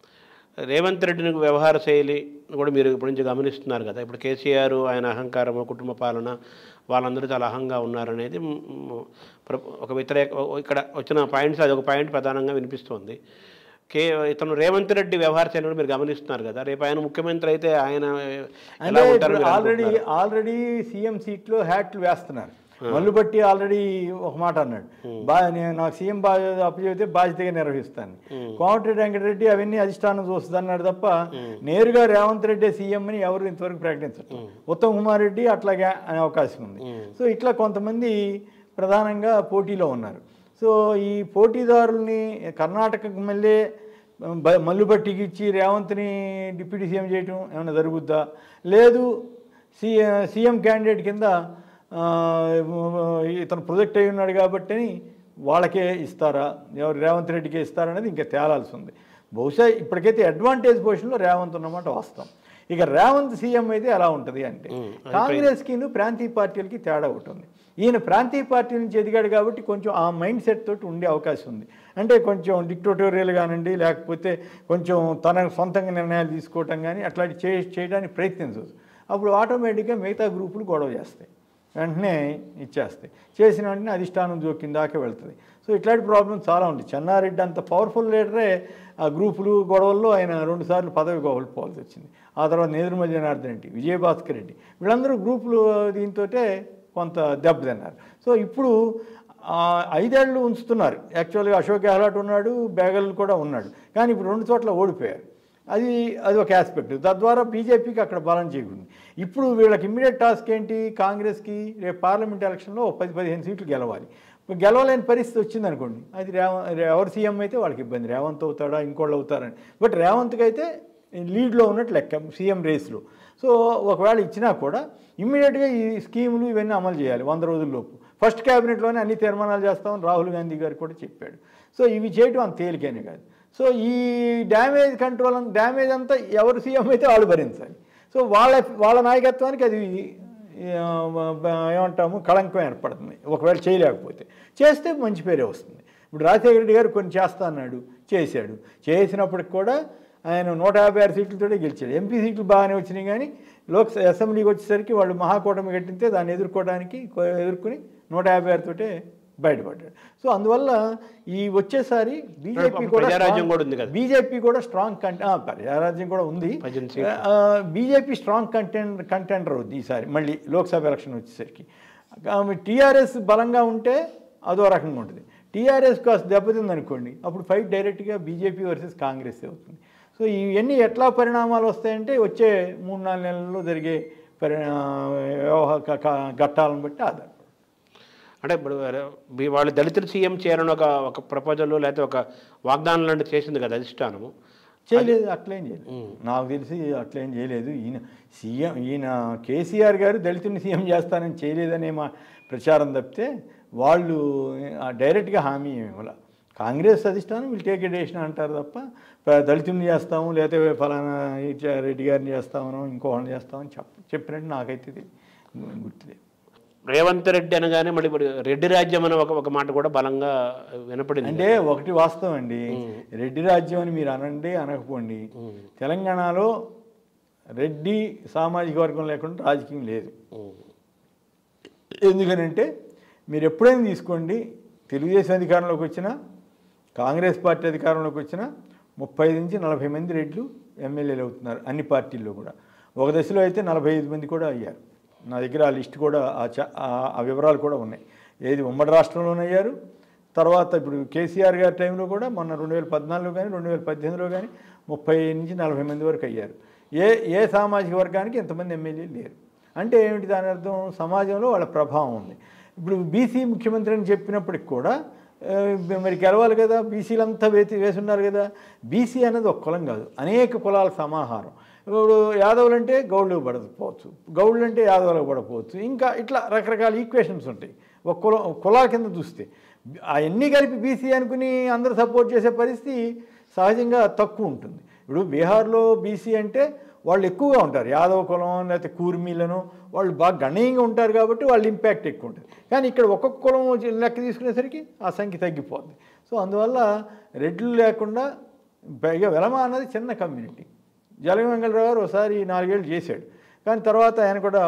రేవంత్ రెడ్డిని వ్యవహార శైలి కూడా మీరు ఇప్పటి నుంచి గమనిస్తున్నారు కదా ఇప్పుడు కేసీఆర్ ఆయన అహంకారము కుటుంబ పాలన వాళ్ళందరూ చాలా అహంగా ఉన్నారనేది మ్, మ్, ప్ర- ఒక వ్యతిరేక ఇక్కడ వచ్చిన పాయింట్స్ అది ఒక పాయింట్ ప్రధానంగా వినిపిస్తోంది కే ఇతను రేవంత్ రెడ్డి వ్యవహార శైలి కూడా మీరు గమనిస్తున్నారు కదా రేపు ఆయన ముఖ్యమంత్రి అయితే ఆయన ఎలా అంటే ఉంటారో మీరు ఆల్రెడీ అనుకుంటున్నారా? ఆల్రెడీ సీఎం సీట్లో హ్యాట్లు వేస్తున్నారు మల్లుబట్టి ఆల్రెడీ ఒక మాట అన్నాడు బా నేను నాకు సీఎం బాధ్యత అప్పచెబితే బాధ్యతగా నిర్వహిస్తాను కోమటిరెడ్డి వెంకటరెడ్డి అవన్నీ అధిష్టానం చూస్తుంది అన్నాడు తప్ప నేరుగా రేవంత్ రెడ్డి సీఎం అని ఎవరు ఇంతవరకు ప్రకటించరు ఉత్తమ్ కుమార్ రెడ్డి అట్లాగే అనే అవకాశం ఉంది సో ఇట్లా కొంతమంది ప్రధానంగా పోటీలో ఉన్నారు సో ఈ పోటీదారుల్ని కర్ణాటక మళ్ళీ బ- మల్లుబట్టికి ఇచ్చి రేవంత్ని డిప్యూటీ సీఎం చేయటం ఏమైనా జరుగుద్దా లేదు సి సీఎం క్యాండిడేట్ కింద ఆ, ఇతను ప్రొజెక్ట్ అయి ఉన్నాడు కాబట్టి వాళ్ళకే ఇస్తారా ఎవరు రేవంత్ రెడ్డికే ఇస్తారా అనేది ఇంకా తేలాల్సి ఉంది బహుశా ఇప్పటికైతే అడ్వాంటేజ్ పొజిషన్లో రేవంత్ ఉన్నమాట వాస్తవం ఇక రేవంత్ సీఎం అయితే ఎలా ఉంటుంది అంటే కాంగ్రెస్కి ప్రాంతీయ పార్టీలకి తేడా ఉంటుంది ఈయన ప్రాంతీయ పార్టీ నుంచి ఎదిగాడు కాబట్టి కొంచెం ఆ మైండ్ సెట్ తోటి ఉండే అవకాశం ఉంది అంటే కొంచెం డిక్టోటోరియల్ కానివ్వండి లేకపోతే కొంచెం తన సొంతంగా నిర్ణయాలు తీసుకోవటం కానీ అట్లాంటి చే చేయడానికి ప్రయత్నించవచ్చు అప్పుడు ఆటోమేటిక్గా మిగతా గ్రూపులు గొడవ చేస్తాయి వెంటనే ఇచ్చేస్తాయి చేసిన వెంటనే అధిష్టానం జోక్యం దాకా వెళ్తుంది సో ఇట్లాంటి ప్రాబ్లమ్స్ చాలా ఉంటాయి చెన్నారెడ్డి అంత పవర్ఫుల్ లీడరే ఆ గ్రూపులు గొడవల్లో ఆయన రెండుసార్లు పదవి కోల్పోవాల్సి వచ్చింది ఆ తర్వాత నేదురుమల్లి జనార్దన్ రెడ్డి విజయభాస్కర్ రెడ్డి వీళ్ళందరూ గ్రూపులు దీంతో కొంత దెబ్బతిన్నారు సో ఇప్పుడు ఆ, ఐదేళ్ళు ఉంచుతున్నారు యాక్చువల్గా అశోక్ గెహ్లాట్ ఉన్నాడు బేగల్ కూడా ఉన్నాడు కానీ ఇప్పుడు రెండు చోట్ల ఓడిపోయారు అది అది ఒక ఆస్పెక్ట్ తద్వారా బీజేపీకి అక్కడ బలం చేకూరింది ఇప్పుడు వీళ్ళకి ఇమ్మీడియట్ టాస్క్ ఏంటి కాంగ్రెస్కి రేపు పార్లమెంట్ ఎలక్షన్లో ఒక పది పదిహేను సీట్లు గెలవాలి ఇప్పుడు గెలవలేని పరిస్థితి వచ్చింది అనుకోండి అది రేవ ఎవరు సీఎం అయితే వాళ్ళకి ఇబ్బంది రేవంత్ అవుతాడా ఇంకోళ్ళు అవుతారని బట్ రేవంత్కి అయితే లీడ్లో ఉన్నట్టు లెక్క సీఎం రేస్లో సో ఒకవేళ ఇచ్చినా కూడా ఇమ్మీడియట్గా ఈ స్కీములు ఇవన్నీ అమలు చేయాలి వంద రోజుల్లోపు ఫస్ట్ క్యాబినెట్లోనే అన్ని తీర్మానాలు చేస్తామని రాహుల్ గాంధీ గారు కూడా చెప్పాడు సో ఇవి చేయడం అంత తేలికైన కాదు సో ఈ డ్యామేజ్ కంట్రోల్ అంత డ్యామేజ్ అంతా ఎవరు సీఎం అయితే వాళ్ళు భరించాలి సో వాళ్ళ వాళ్ళ నాయకత్వానికి అది ఆ, బ- ఏమంటాము కళంకం ఏర్పడుతుంది ఒకవేళ చేయలేకపోతే చేస్తే మంచి పేరే వస్తుంది ఇప్పుడు రాజశేఖర రెడ్డి గారు కొన్ని చేస్తా అన్నాడు చేశాడు చేసినప్పటికి కూడా ఆయన నూట యాభై ఆరు సీట్లతోనే గెలిచాడు ఎంపీ సీట్లు బాగానే వచ్చినాయి కానీ లోక్ అసెంబ్లీకి వచ్చేసరికి వాళ్ళు మహాకూటమి కట్టితే దాన్ని ఎదుర్కోవడానికి కొ- ఎదుర్కొని నూట యాభై ఆరుతోటే బయటపడ్డాడు సో అందువల్ల ఈ వచ్చేసారి బీజేపీ అప్పుడు కూడా ప్రజారాజ్యం కూడా ఉంది కదా. బీజేపీ కూడా స్ట్రాంగ్ కంట ప్రజారాజ్యం కూడా ఉంది పద్దెనిమిది సీట్లు. బీజేపీ స్ట్రాంగ్ కంటెంట్ కంటెండర్ అవుద్ది ఈసారి మళ్ళీ లోక్సభ ఎలక్షన్ వచ్చేసరికి టీఆర్ఎస్ బలంగా ఉంటే అదో రకంగా ఉంటుంది టీఆర్ఎస్ కాస్త దెబ్బతింది అనుకోండి అప్పుడు ఫైట్ డైరెక్ట్గా బీజేపీ వర్సెస్ కాంగ్రెస్ అవుతుంది సో ఇవన్నీ ఎట్లా పరిణామాలు వస్తాయంటే వచ్చే మూడు నాలుగు నెలల్లో జరిగే పరి వ్యవహార ఘట్టాలను బట్టి ఆధారపడి అంటే ఇప్పుడు వీ- వాళ్ళు దళితులు సీఎం చేయాలని ఒక ఒక ప్రపోజల్ లేకపోతే ఒక వాగ్దానం లాంటిది చేసింది కదా అధిష్టానము చేయలేదు అట్లేం చేయలేదు నాకు తెలిసి అట్లేం చేయలేదు ఈయన సీఎం ఈయన కేసీఆర్ గారు దళితుని సీఎం చేస్తానని చేయలేదనే మా ప్రచారం తప్పితే వాళ్ళు ఆ డైరెక్ట్గా హామీ ఏమి ఇవ్వాల కాంగ్రెస్ అధిష్టానం వీళ్ళు టేక్ డేషన్ అంటారు తప్ప ప- దళితుని చేస్తాము లేకపోతే ఫలానా ఈ చ- రెడ్డి గారిని చేస్తామనో ఇంకోళ్ళని చేస్తామని చెప్ప చెప్పినట్టు నాకైతే ఇది గుర్తులేదు రేవంత్ రెడ్డి అనగానే మళ్ళీ ఇప్పుడు రెడ్డి రాజ్యం అనే ఒక ఒక మాట కూడా బలంగా వినపడింది అంటే ఒకటి వాస్తవం అండి రెడ్డి రాజ్యం అని మీరు అనండి అనకపోండి తెలంగాణలో రెడ్డి సామాజిక వర్గం లేకుండా రాజకీయం లేదు ఉమ్. ఎందుకనంటే మీరు ఎప్పుడైనా తీసుకోండి తెలుగుదేశం అధికారంలోకి వచ్చినా కాంగ్రెస్ పార్టీ అధికారంలోకి వచ్చినా ముప్పై ఐదు నుంచి నలభై మంది రెడ్లు ఎమ్మెల్యేలు అవుతున్నారు అన్ని పార్టీల్లో కూడా ఒక దశలో అయితే నలభై ఐదు మంది కూడా అయ్యారు నా దగ్గర ఆ లిస్ట్ కూడా ఆ చ- ఆ- ఆ వివరాలు కూడా ఉన్నాయి ఏది ఉమ్మడి రాష్ట్రంలోనే అయ్యారు తర్వాత ఇప్పుడు కేసీఆర్ గారి టైంలో కూడా మొన్న రెండు వేల పద్నాలుగులో కానీ రెండు వేల పద్దెనిమిదిలో కానీ ముప్పై నుంచి నలభై మంది వరకు అయ్యారు ఏ ఏ సామాజిక వర్గానికి ఎంతమంది ఎమ్మెల్యేలు లేరు అంటే ఏమిటి దాని అర్థం సమాజంలో వాళ్ళ ప్రభావం ఉంది ఇప్పుడు బీసీ ముఖ్యమంత్రి అని చెప్పినప్పటికి కూడా ఆ, మరి గెలవాలి కదా బీసీలంతా వేసి వేసున్నారు కదా బీసీ అనేది ఒక కులం కాదు అనేక కులాల సమాహారం ఇప్పుడు యాదవులు అంటే గౌడ్లకు పడకపోవచ్చు గౌడ్లు అంటే యాదవులకు పడకపోవచ్చు ఇంకా ఇట్లా రకరకాల ఈక్వేషన్స్ ఉంటాయి ఒక కులం కులాల కింద చూస్తే అవన్నీ కలిపి బీసీ అనుకుని అందరూ సపోర్ట్ చేసే పరిస్థితి సహజంగా తక్కువ ఉంటుంది ఇప్పుడు బీహార్లో బీసీ అంటే వాళ్ళు ఎక్కువగా ఉంటారు యాదవ కులం లేకపోతే కూర్మీలను వాళ్ళు బాగా గణనీయంగా ఉంటారు కాబట్టి వాళ్ళ ఇంపాక్ట్ ఎక్కువ ఉంటుంది కానీ ఇక్కడ ఒక్కొక్క కులం లెక్క తీసుకునేసరికి ఆ సంఖ్య తగ్గిపోద్ది సో అందువల్ల రెడ్లు లేకుండా పైగా వెలమ అన్నది చిన్న కమ్యూనిటీ జలగ వెంకటరావు గారు ఒకసారి నాలుగేళ్ళు చేశాడు కానీ తర్వాత ఆయన కూడా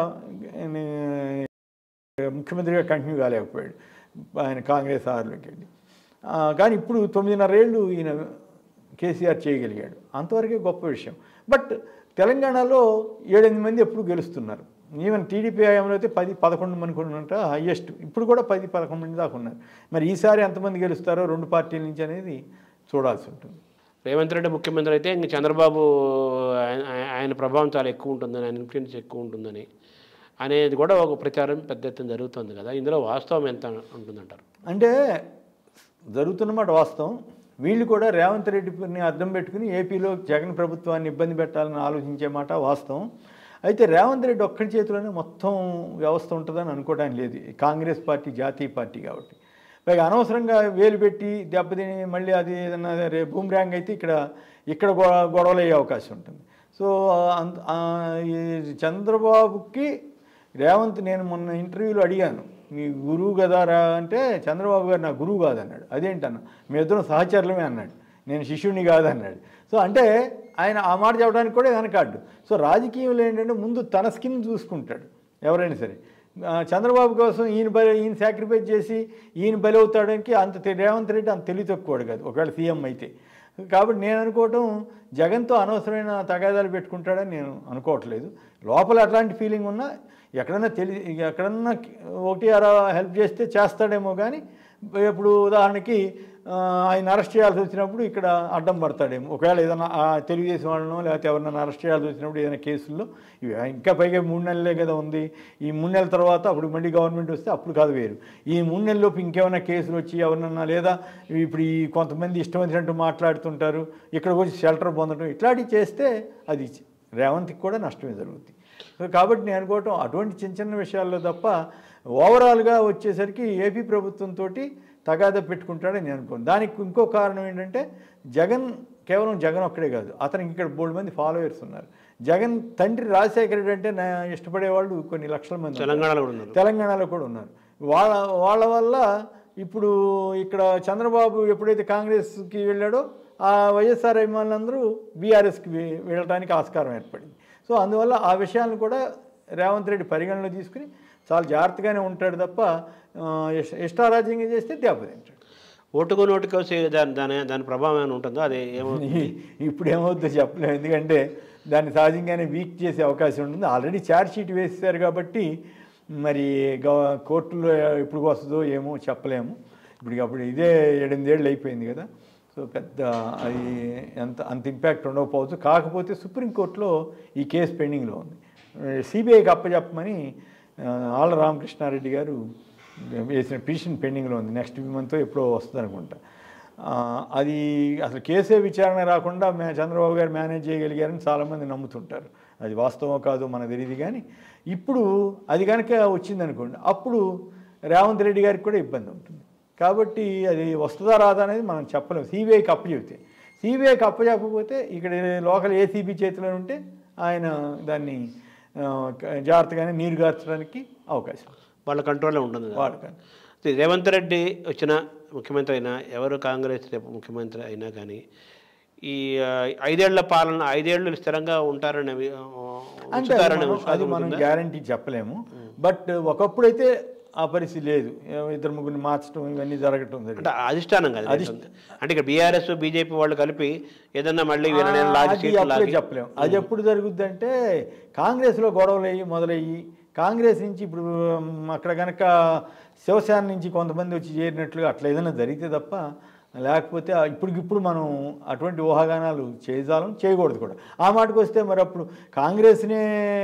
ఆ, ముఖ్యమంత్రిగా కంటిన్యూ కాలేకపోయాడు ఆయన కాంగ్రెస్ ఆరులోకి వెళ్ళి ఆ, కానీ ఇప్పుడు తొమ్మిదిన్నర ఏళ్ళు ఈయన కేసీఆర్ చేయగలిగాడు అంతవరకే గొప్ప విషయం బట్ తెలంగాణలో ఏడెనిమిది మంది ఎప్పుడు గెలుస్తున్నారు ఈవెన్ టీడీపీ హయాంలో అయితే పది పదకొండు మంది కూడా ఉన్నట్టు హయ్యెస్ట్ ఇప్పుడు కూడా పది పదకొండు మంది దాకా ఉన్నారు మరి ఈసారి ఎంతమంది గెలుస్తారో రెండు పార్టీల నుంచి అనేది చూడాల్సి ఉంటుంది రేవంత్ రెడ్డి ముఖ్యమంత్రి అయితే ఇంక చంద్రబాబు ఆయన- ఆయన ప్రభావం చాలా ఎక్కువ ఉంటుందని ఆయన ఇన్ఫ్లుయెన్స్ ఎక్కువ ఉంటుందని అనేది కూడా ఒక ప్రచారం పెద్ద ఎత్తున జరుగుతుంది కదా ఇందులో వాస్తవం ఎంత ఉంటుందంటారు అంటే జరుగుతున్నమాట వాస్తవం వీళ్ళు కూడా రేవంత్ రెడ్డిని అర్థం పెట్టుకుని ఏపీలో జగన్ ప్రభుత్వాన్ని ఇబ్బంది పెట్టాలని ఆలోచించే మాట వాస్తవం అయితే రేవంత్ రెడ్డి ఒక్కడి చేతిలోనే మొత్తం వ్యవస్థ ఉంటుందని అనుకోవడానికి లేదు ఈ కాంగ్రెస్ పార్టీ జాతీయ పార్టీ కాబట్టి పైగా అనవసరంగా వేలు పెట్టి దెబ్బతిని మళ్ళీ అది ఏదన్నా రే బూమ్రాంగ్ అయితే ఇక్కడ ఇక్కడ గొ- గొడవలు అయ్యే అవకాశం ఉంటుంది సో అంత ఆ, ఈ చంద్రబాబుకి రేవంత్ నేను మొన్న ఇంటర్వ్యూలో అడిగాను మీ గురువు కదారా అంటే చంద్రబాబు గారు నా గురువు కాదన్నాడు అదేంటన్న మీ ఇద్దరం సహచరులమే అన్నాడు నేను శిష్యుడిని కాదన్నాడు సో అంటే ఆయన ఆ మాట చెప్పడానికి కూడా వెనకాడు సో రాజకీయంలో ఏంటంటే ముందు తన స్కిన్ చూసుకుంటాడు ఎవరైనా సరే ఆ, చంద్రబాబు కోసం ఈయన బలి ఈయన సాక్రిఫైస్ చేసి ఈయన బలి అవుతాడానికి అంత తె- రేవంత్ రెడ్డి అంత తెలివి తక్కువడు కాదు ఒకవేళ సీఎం అయితే కాబట్టి నేను అనుకోవటం జగన్తో అనవసరమైన తగాదాలు పెట్టుకుంటాడని నేను అనుకోవట్లేదు లోపల అట్లాంటి ఫీలింగ్ ఉన్నా ఎక్కడన్నా తెలి ఎక్కడన్నా ఒకటి అరా హెల్ప్ చేస్తే చేస్తాడేమో కానీ ఇప్పుడు ఉదాహరణకి ఆ, ఆయన అరెస్ట్ చేయాల్సి వచ్చినప్పుడు ఇక్కడ అడ్డం పడతాడేమో ఒకవేళ ఏదైనా ఆ తెలుగుదేశం వాళ్ళనో లేకపోతే ఎవరినైనా అరెస్ట్ చేయాల్సి వచ్చినప్పుడు ఏదైనా కేసుల్లో ఇవి ఇంకా పైగా మూడు నెలలే కదా ఉంది ఈ మూడు నెలల తర్వాత అప్పుడు మళ్ళీ గవర్నమెంట్ వస్తే అప్పుడు కాదు వేరు ఈ మూడు నెలలోపు ఇంకేమైనా కేసులు వచ్చి ఎవరినన్నా లేదా ఇప్పుడు ఈ కొంతమంది ఇష్టం వచ్చినట్టు మాట్లాడుతుంటారు ఇక్కడికి వచ్చి షెల్టర్ పొందడం ఇట్లాంటివి చేస్తే అది రేవంత్కి కూడా నష్టమే జరుగుతుంది సో కాబట్టి నేను అనుకోవటం అటువంటి చిన్న చిన్న విషయాల్లో తప్ప ఓవరాల్గా వచ్చేసరికి ఏపీ ప్రభుత్వంతో తగాదా పెట్టుకుంటాడని నేను అనుకోను దానికి ఇంకో కారణం ఏంటంటే జగన్ కేవలం జగన్ ఒక్కడే కాదు అతనికి ఇక్కడ బోల్డ్ మంది ఫాలోయర్స్ ఉన్నారు జగన్ తండ్రి రాజశేఖర రెడ్డి అంటే నా ఇష్టపడే వాళ్ళు కొన్ని లక్షల మంది ఉన్నారు. తెలంగాణలో కూడా ఉన్నారు తెలంగాణలో కూడా ఉన్నారు వాళ్ళ వాళ్ళ వల్ల ఇప్పుడు ఇక్కడ చంద్రబాబు ఎప్పుడైతే కాంగ్రెస్కి వెళ్ళాడో ఆ వైఎస్ఆర్ అభిమానులందరూ బీఆర్ఎస్కి వెళ్ళడానికి ఆస్కారం ఏర్పడింది సో అందువల్ల ఆ విషయాలను కూడా రేవంత్ రెడ్డి పరిగణలో తీసుకుని చాలా జాగ్రత్తగానే ఉంటాడు తప్ప ఆ, ఇష్ట- ఇష్టారాజ్యంగా చేస్తే దెబ్బతింటాడు ఓటుకు నోటుకు వచ్చే దాని దాని దాని ప్రభావం ఏమైనా ఉంటుందో అది ఏమో ఈ- ఇప్పుడు ఏమవుతుందో చెప్పలేము ఎందుకంటే దాన్ని సహజంగానే వీక్ చేసే అవకాశం ఉంటుంది ఆల్రెడీ ఛార్జ్ షీట్ వేసేసారు కాబట్టి మరి గవ- కోర్టులో ఎప్పుడు వస్తుందో ఏమో చెప్పలేము ఇప్పుడు అప్పుడు ఇదే ఎనిమిదేళ్ళు అయిపోయింది కదా సో పెద్ద అది ఎంత అంత ఇంపాక్ట్ ఉండకపోవచ్చు కాకపోతే సుప్రీంకోర్టులో ఈ కేసు పెండింగ్లో ఉంది సిబిఐకి అప్పచెప్పమని ఆ, ఆళ్ళ రామకృష్ణారెడ్డి గారు వేసిన పిటిషన్ పెండింగ్లో ఉంది నెక్స్ట్ మంత్ ఎప్పుడో వస్తుంది అనుకుంటా ఆ, అది అసలు కేసే విచారణ రాకుండా మే చంద్రబాబు గారు మేనేజ్ చేయగలిగారని చాలామంది నమ్ముతుంటారు అది వాస్తవం కాదు మనకు తెలియదు కానీ ఇప్పుడు అది కనుక వచ్చిందనుకోండి అప్పుడు రేవంత్ రెడ్డి గారికి కూడా ఇబ్బంది ఉంటుంది కాబట్టి అది వస్తుందా రాదా అనేది మనం చెప్పలేము సిబిఐకి అప్పు చెబితే సిబిఐకి అప్పు చెప్పకపోతే ఇక్కడ లోకల్ ఏసీబీ చేతిలో ఉంటే ఆయన దాన్ని ఆ, జాగ్రత్తగానే నీరు గార్చడానికి అవకాశం ఉంది. వాళ్ళ కంట్రోల్లో ఉంటుంది కదా. వాడుకొని ఇది రేవంత్ రెడ్డి వచ్చిన ముఖ్యమంత్రి అయినా ఎవరు కాంగ్రెస్ రేపు ముఖ్యమంత్రి అయినా కానీ ఈ ఆ, ఐదేళ్ల పాలన ఐదేళ్లు స్థిరంగా ఉంటారని అవి, ఆ, అంటే అది ఉంచుతారనే మనం- విశ్వాసం అది మనం ఉంటుందా? గ్యారంటీ చెప్పలేము బట్ ఒకప్పుడైతే ఆ పరిస్థితి లేదు ఏ- ఇద్దరు ముగ్గురిని మార్చడం ఇవన్నీ జరగటం అంటే జరిగింది అధిష్టానం కదా అంటే ఇక్కడ బీఆర్ఎస్ బీజేపీ వాళ్ళు కలిపి ఏదన్నా మళ్ళీ వీళ్ళ నేను లాగి అది సీట్లు అప్పుడే లాగి చెప్పలేము అది ఎప్పుడు జరుగుద్ది అంటే కాంగ్రెస్లో గొడవలు అయ్యి మొదలయ్యి కాంగ్రెస్ నుంచి ఇప్పుడు మ్, అక్కడ కనుక శివసేన నుంచి కొంతమంది వచ్చి చేరినట్లుగా అట్లా ఏదైనా జరిగితే తప్ప లేకపోతే ఆ ఇప్పటికిప్పుడు మనం అటువంటి ఊహాగానాలు చేయజాలం చేయకూడదు కూడా ఆ మాటకు వస్తే మరి అప్పుడు కాంగ్రెస్నే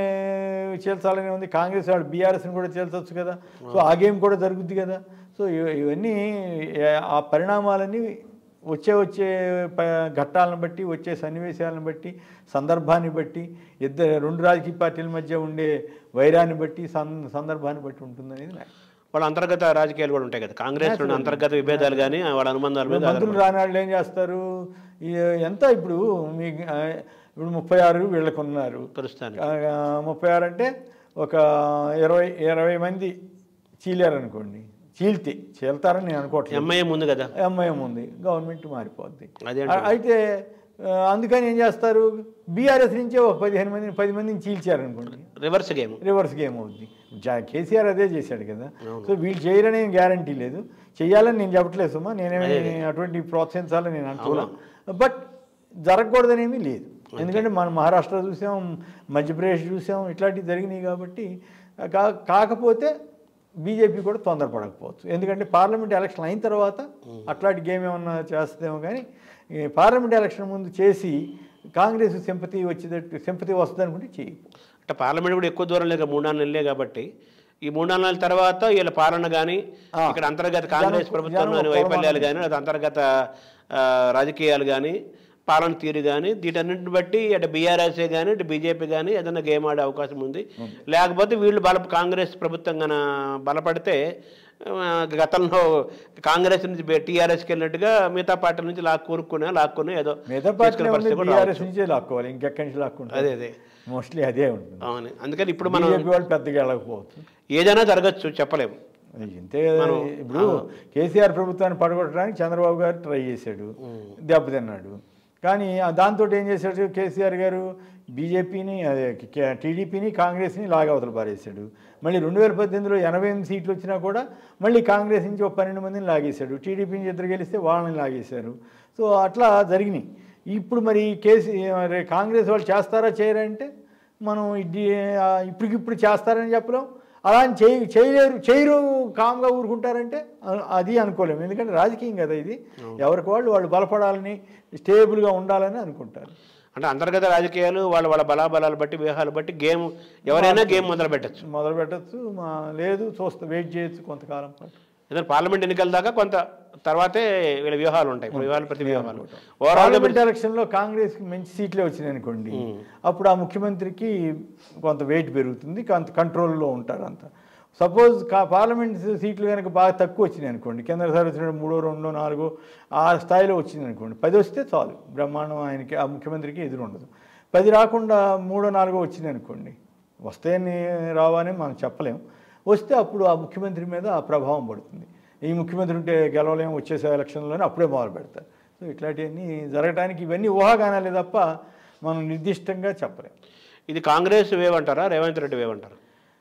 చేల్చాలని ఉంది కాంగ్రెస్ వాళ్ళు బీఆర్ఎస్ని కూడా చేల్చవచ్చు కదా సో ఆ గేమ్ కూడా జరుగుద్ది కదా సో ఇవ- ఇవన్నీ ఏ- ఆ పరిణామాలన్నీ వచ్చే వచ్చే ప ఘట్టాలను బట్టి వచ్చే సన్నివేశాలను బట్టి సందర్భాన్ని బట్టి ఇద్దరు రెండు రాజకీయ పార్టీల మధ్య ఉండే వైరాన్ని బట్టి సం సందర్భాన్ని బట్టి ఉంటుందనేది నాకు వాళ్ళ అంతర్గత రాజకీయాలు కూడా ఉంటాయి కదా కాంగ్రెస్ నుండి అంతర్గత విభేదాలు కానీ వాళ్ళ అనుబంధాల మీద మంత్రులు రాని వాళ్ళు ఏం చేస్తారు ఈ ఎంత ఇప్పుడు మీ ఆ, ఇప్పుడు ముప్పై ఆరు వీళ్ళకు ఉన్నారు ప్రస్తుతానికి ఆ, ముప్పై ఆరు అంటే ఒక ఇరవై ఇరవై మంది చీలారు అనుకోండి చీల్తే చీల్తారని నేను అనుకోవట్లేదు ఎంఐఎం ఉంది కదా ఎంఐఎం ఉంది గవర్నమెంట్ మారిపోద్ది అదే ఆ- అయితే ఆ, అందుకని ఏం చేస్తారు బీఆర్ఎస్ నుంచే ఒక పదిహేను మందిని పది మందిని చీల్చారు అనుకోండి రివర్స్ గేమ్ రివర్స్ గేమ్ అవుద్ది జా కేసీఆర్ అదే చేశాడు కదా సో వీళ్ళు చేయరనే గ్యారంటీ లేదు చేయాలని నేను చెప్పట్లేదు సుమా నేనేమి అటువంటి ప్రోత్సహించాలని నేను అంటున్నా బట్ జరగకూడదనేమీ లేదు ఎందుకంటే మనం మహారాష్ట్ర చూసాం మధ్యప్రదేశ్ చూసాం ఇట్లాంటివి జరిగినాయి కాబట్టి కా కాకపోతే బీజేపీ కూడా తొందరపడకపోవచ్చు ఎందుకంటే పార్లమెంట్ ఎలక్షన్ అయిన తర్వాత అట్లాంటి గేమ్ ఏమన్నా చేస్తుందేమో కానీ ఈ పార్లమెంట్ ఎలక్షన్ ముందు చేసి కాంగ్రెస్ సింపతి వచ్చేటట్టు సింపతి వస్తుంది అనుకుంటే చేయకు అంటే పార్లమెంట్ కూడా ఎక్కువ దూరం లేక మూడు నాలుగు నెలలే కాబట్టి ఈ మూడు నాలుగు నెలల తర్వాత వీళ్ళ పాలన కానీ ఆ. ఇక్కడ అంతర్గత కాంగ్రెస్ జనం- ప్రభుత్వం జనం కానీ ఒక వైఫల్యాలు కానీ లేదా అంతర్గత ఆ, రాజకీయాలు కానీ పాలన తీరు కానీ వీటన్నిటిని బట్టి అటు బీఆర్ఎస్ఏ కానీ ఇటు బీజేపీ కానీ ఏదైనా గేమ్ ఆడే అవకాశం ఉంది లేకపోతే వీళ్ళు బల కాంగ్రెస్ ప్రభుత్వం కన బలపడితే ఆ, గతంలో కాంగ్రెస్ నుంచి టీఆర్ఎస్కి వెళ్ళినట్టుగా మిగతా పార్టీల నుంచి లాక్కు కూరుకునే లాక్కుని ఏదో మిగతా పార్టీ తీసుకునే పరిస్థితి కూడా బీఆర్ఎస్ రావచ్చు. నుంచే లాక్కోవాలి ఇంకెక్కడి నుంచి లాక్కుంటారు అదే అదే మోస్ట్లీ అదే ఉంటుంది అవును అందుకని ఇప్పుడు మనం బీజేపీ వాళ్ళు పెద్దగా వెళ్ళకపోవచ్చు ఏదైనా జరగచ్చు చెప్పలేము ఇంతే కదా ఇప్పుడు కేసీఆర్ ప్రభుత్వాన్ని పడగొట్టడానికి చంద్రబాబు గారు ట్రై చేశాడు దెబ్బతిన్నాడు కానీ దాంతో ఏం చేశాడు కేసీఆర్ గారు బీజేపీని అదే కే- టీడీపీని కాంగ్రెస్ని లాగవతలు పారేశాడు మళ్ళీ రెండు వేల పద్దెనిమిదిలో ఎనభై ఎనిమిది సీట్లు వచ్చినా కూడా మళ్ళీ కాంగ్రెస్ నుంచి ఒక పన్నెండు మందిని లాగేశాడు టీడీపీ నుంచి ఇద్దరు గెలిస్తే వాళ్ళని లాగేశారు సో అట్లా జరిగినాయి ఇప్పుడు మరి కేసీ మరి కాంగ్రెస్ వాళ్ళు చేస్తారా చేయరా అంటే మనం ఇది ఆ, ఇప్పటికిప్పుడు చేస్తారని చెప్పలేం అలా అని చేయ చేయలేరు చేయరు కామ్గా ఊరుకుంటారంటే అ- అది అనుకోలేము ఎందుకంటే రాజకీయం కదా ఇది ఎవరికి వాళ్ళు వాళ్ళు బలపడాలని స్టేబుల్గా ఉండాలని అనుకుంటారు అంటే అంతర్గత రాజకీయాలు వాళ్ళ వాళ్ళ బలాబలాలు బట్టి వ్యూహాలు బట్టి గేమ్ ఎవరైనా గేమ్ మొదలు పెట్టచ్చు మొదలు పెట్టచ్చు మా లేదు చూస్తే వెయిట్ చేయొచ్చు కొంతకాలం పాటు ఏదైనా పార్లమెంట్ ఎన్నికల దాకా కొంత తర్వాతే వీళ్ళ వ్యూహాలు ఉంటాయి ఇప్పుడు వ్యూహాలు ప్రతి వ్యూహాలు ఓవరాల్గా పార్లమెంట్ ఎలక్షన్లో కాంగ్రెస్కి మంచి సీట్లే వచ్చినాయి అనుకోండి అప్పుడు ఆ ముఖ్యమంత్రికి కొంత వెయిట్ పెరుగుతుంది కొంత కంట్రోల్లో ఉంటారు అంత సపోజ్ కా పార్లమెంట్ సీట్లు కనుక బాగా తక్కువ వచ్చినాయి అనుకోండి కేంద్ర సార్ వచ్చిన మూడో రెండో నాలుగో ఆ స్థాయిలో వచ్చింది అనుకోండి పది వస్తే చాలు బ్రహ్మాండం ఆయనకి ఆ ముఖ్యమంత్రికి ఎదురు ఉండదు పది రాకుండా మూడో నాలుగో వచ్చింది అనుకోండి వస్తాయని రావని మనం చెప్పలేం వస్తే అప్పుడు ఆ ముఖ్యమంత్రి మీద ఆ ప్రభావం పడుతుంది ఈ ముఖ్యమంత్రి ఉంటే గెలవలేము వచ్చేసే ఎలక్షన్లోనే అప్పుడే మొదలు పెడతారు సో ఇట్లాంటివన్నీ జరగడానికి ఇవన్నీ ఊహాగానాలే తప్ప మనం నిర్దిష్టంగా చెప్పలేం ఇది కాంగ్రెస్ వేవ్ అంటారా రేవంత్ రెడ్డి వేవ్ అంటారా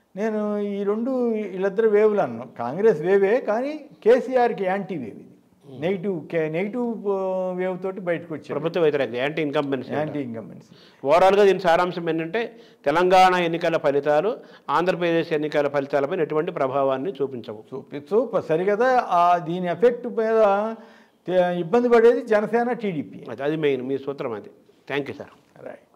నేను ఈ రెండు వీళ్ళిద్దరు వేవ్లు అన్నాను కాంగ్రెస్ వేవే కానీ కేసీఆర్కి యాంటీ వేవ్ ఇది నెగిటివ్ నెగిటివ్ వేవ్ తోటి బయటకు వచ్చారు ప్రభుత్వ వ్యతిరేక యాంటీ ఇన్కంబెన్సీ యాంటీ ఇన్కంబెన్సీ ఓవరాల్గా దీని సారాంశం ఏంటంటే తెలంగాణ ఎన్నికల ఫలితాలు ఆంధ్రప్రదేశ్ ఎన్నికల ఫలితాలపై ఎటువంటి ప్రభావాన్ని చూపించవు చూపించు ప- సరిగదా ఆ దీని ఎఫెక్ట్ మీద తే- ఇబ్బంది పడేది జనసేన టీడీపీ అది అది మెయిన్ మీ సూత్రం అది థ్యాంక్ యూ సార్ రైట్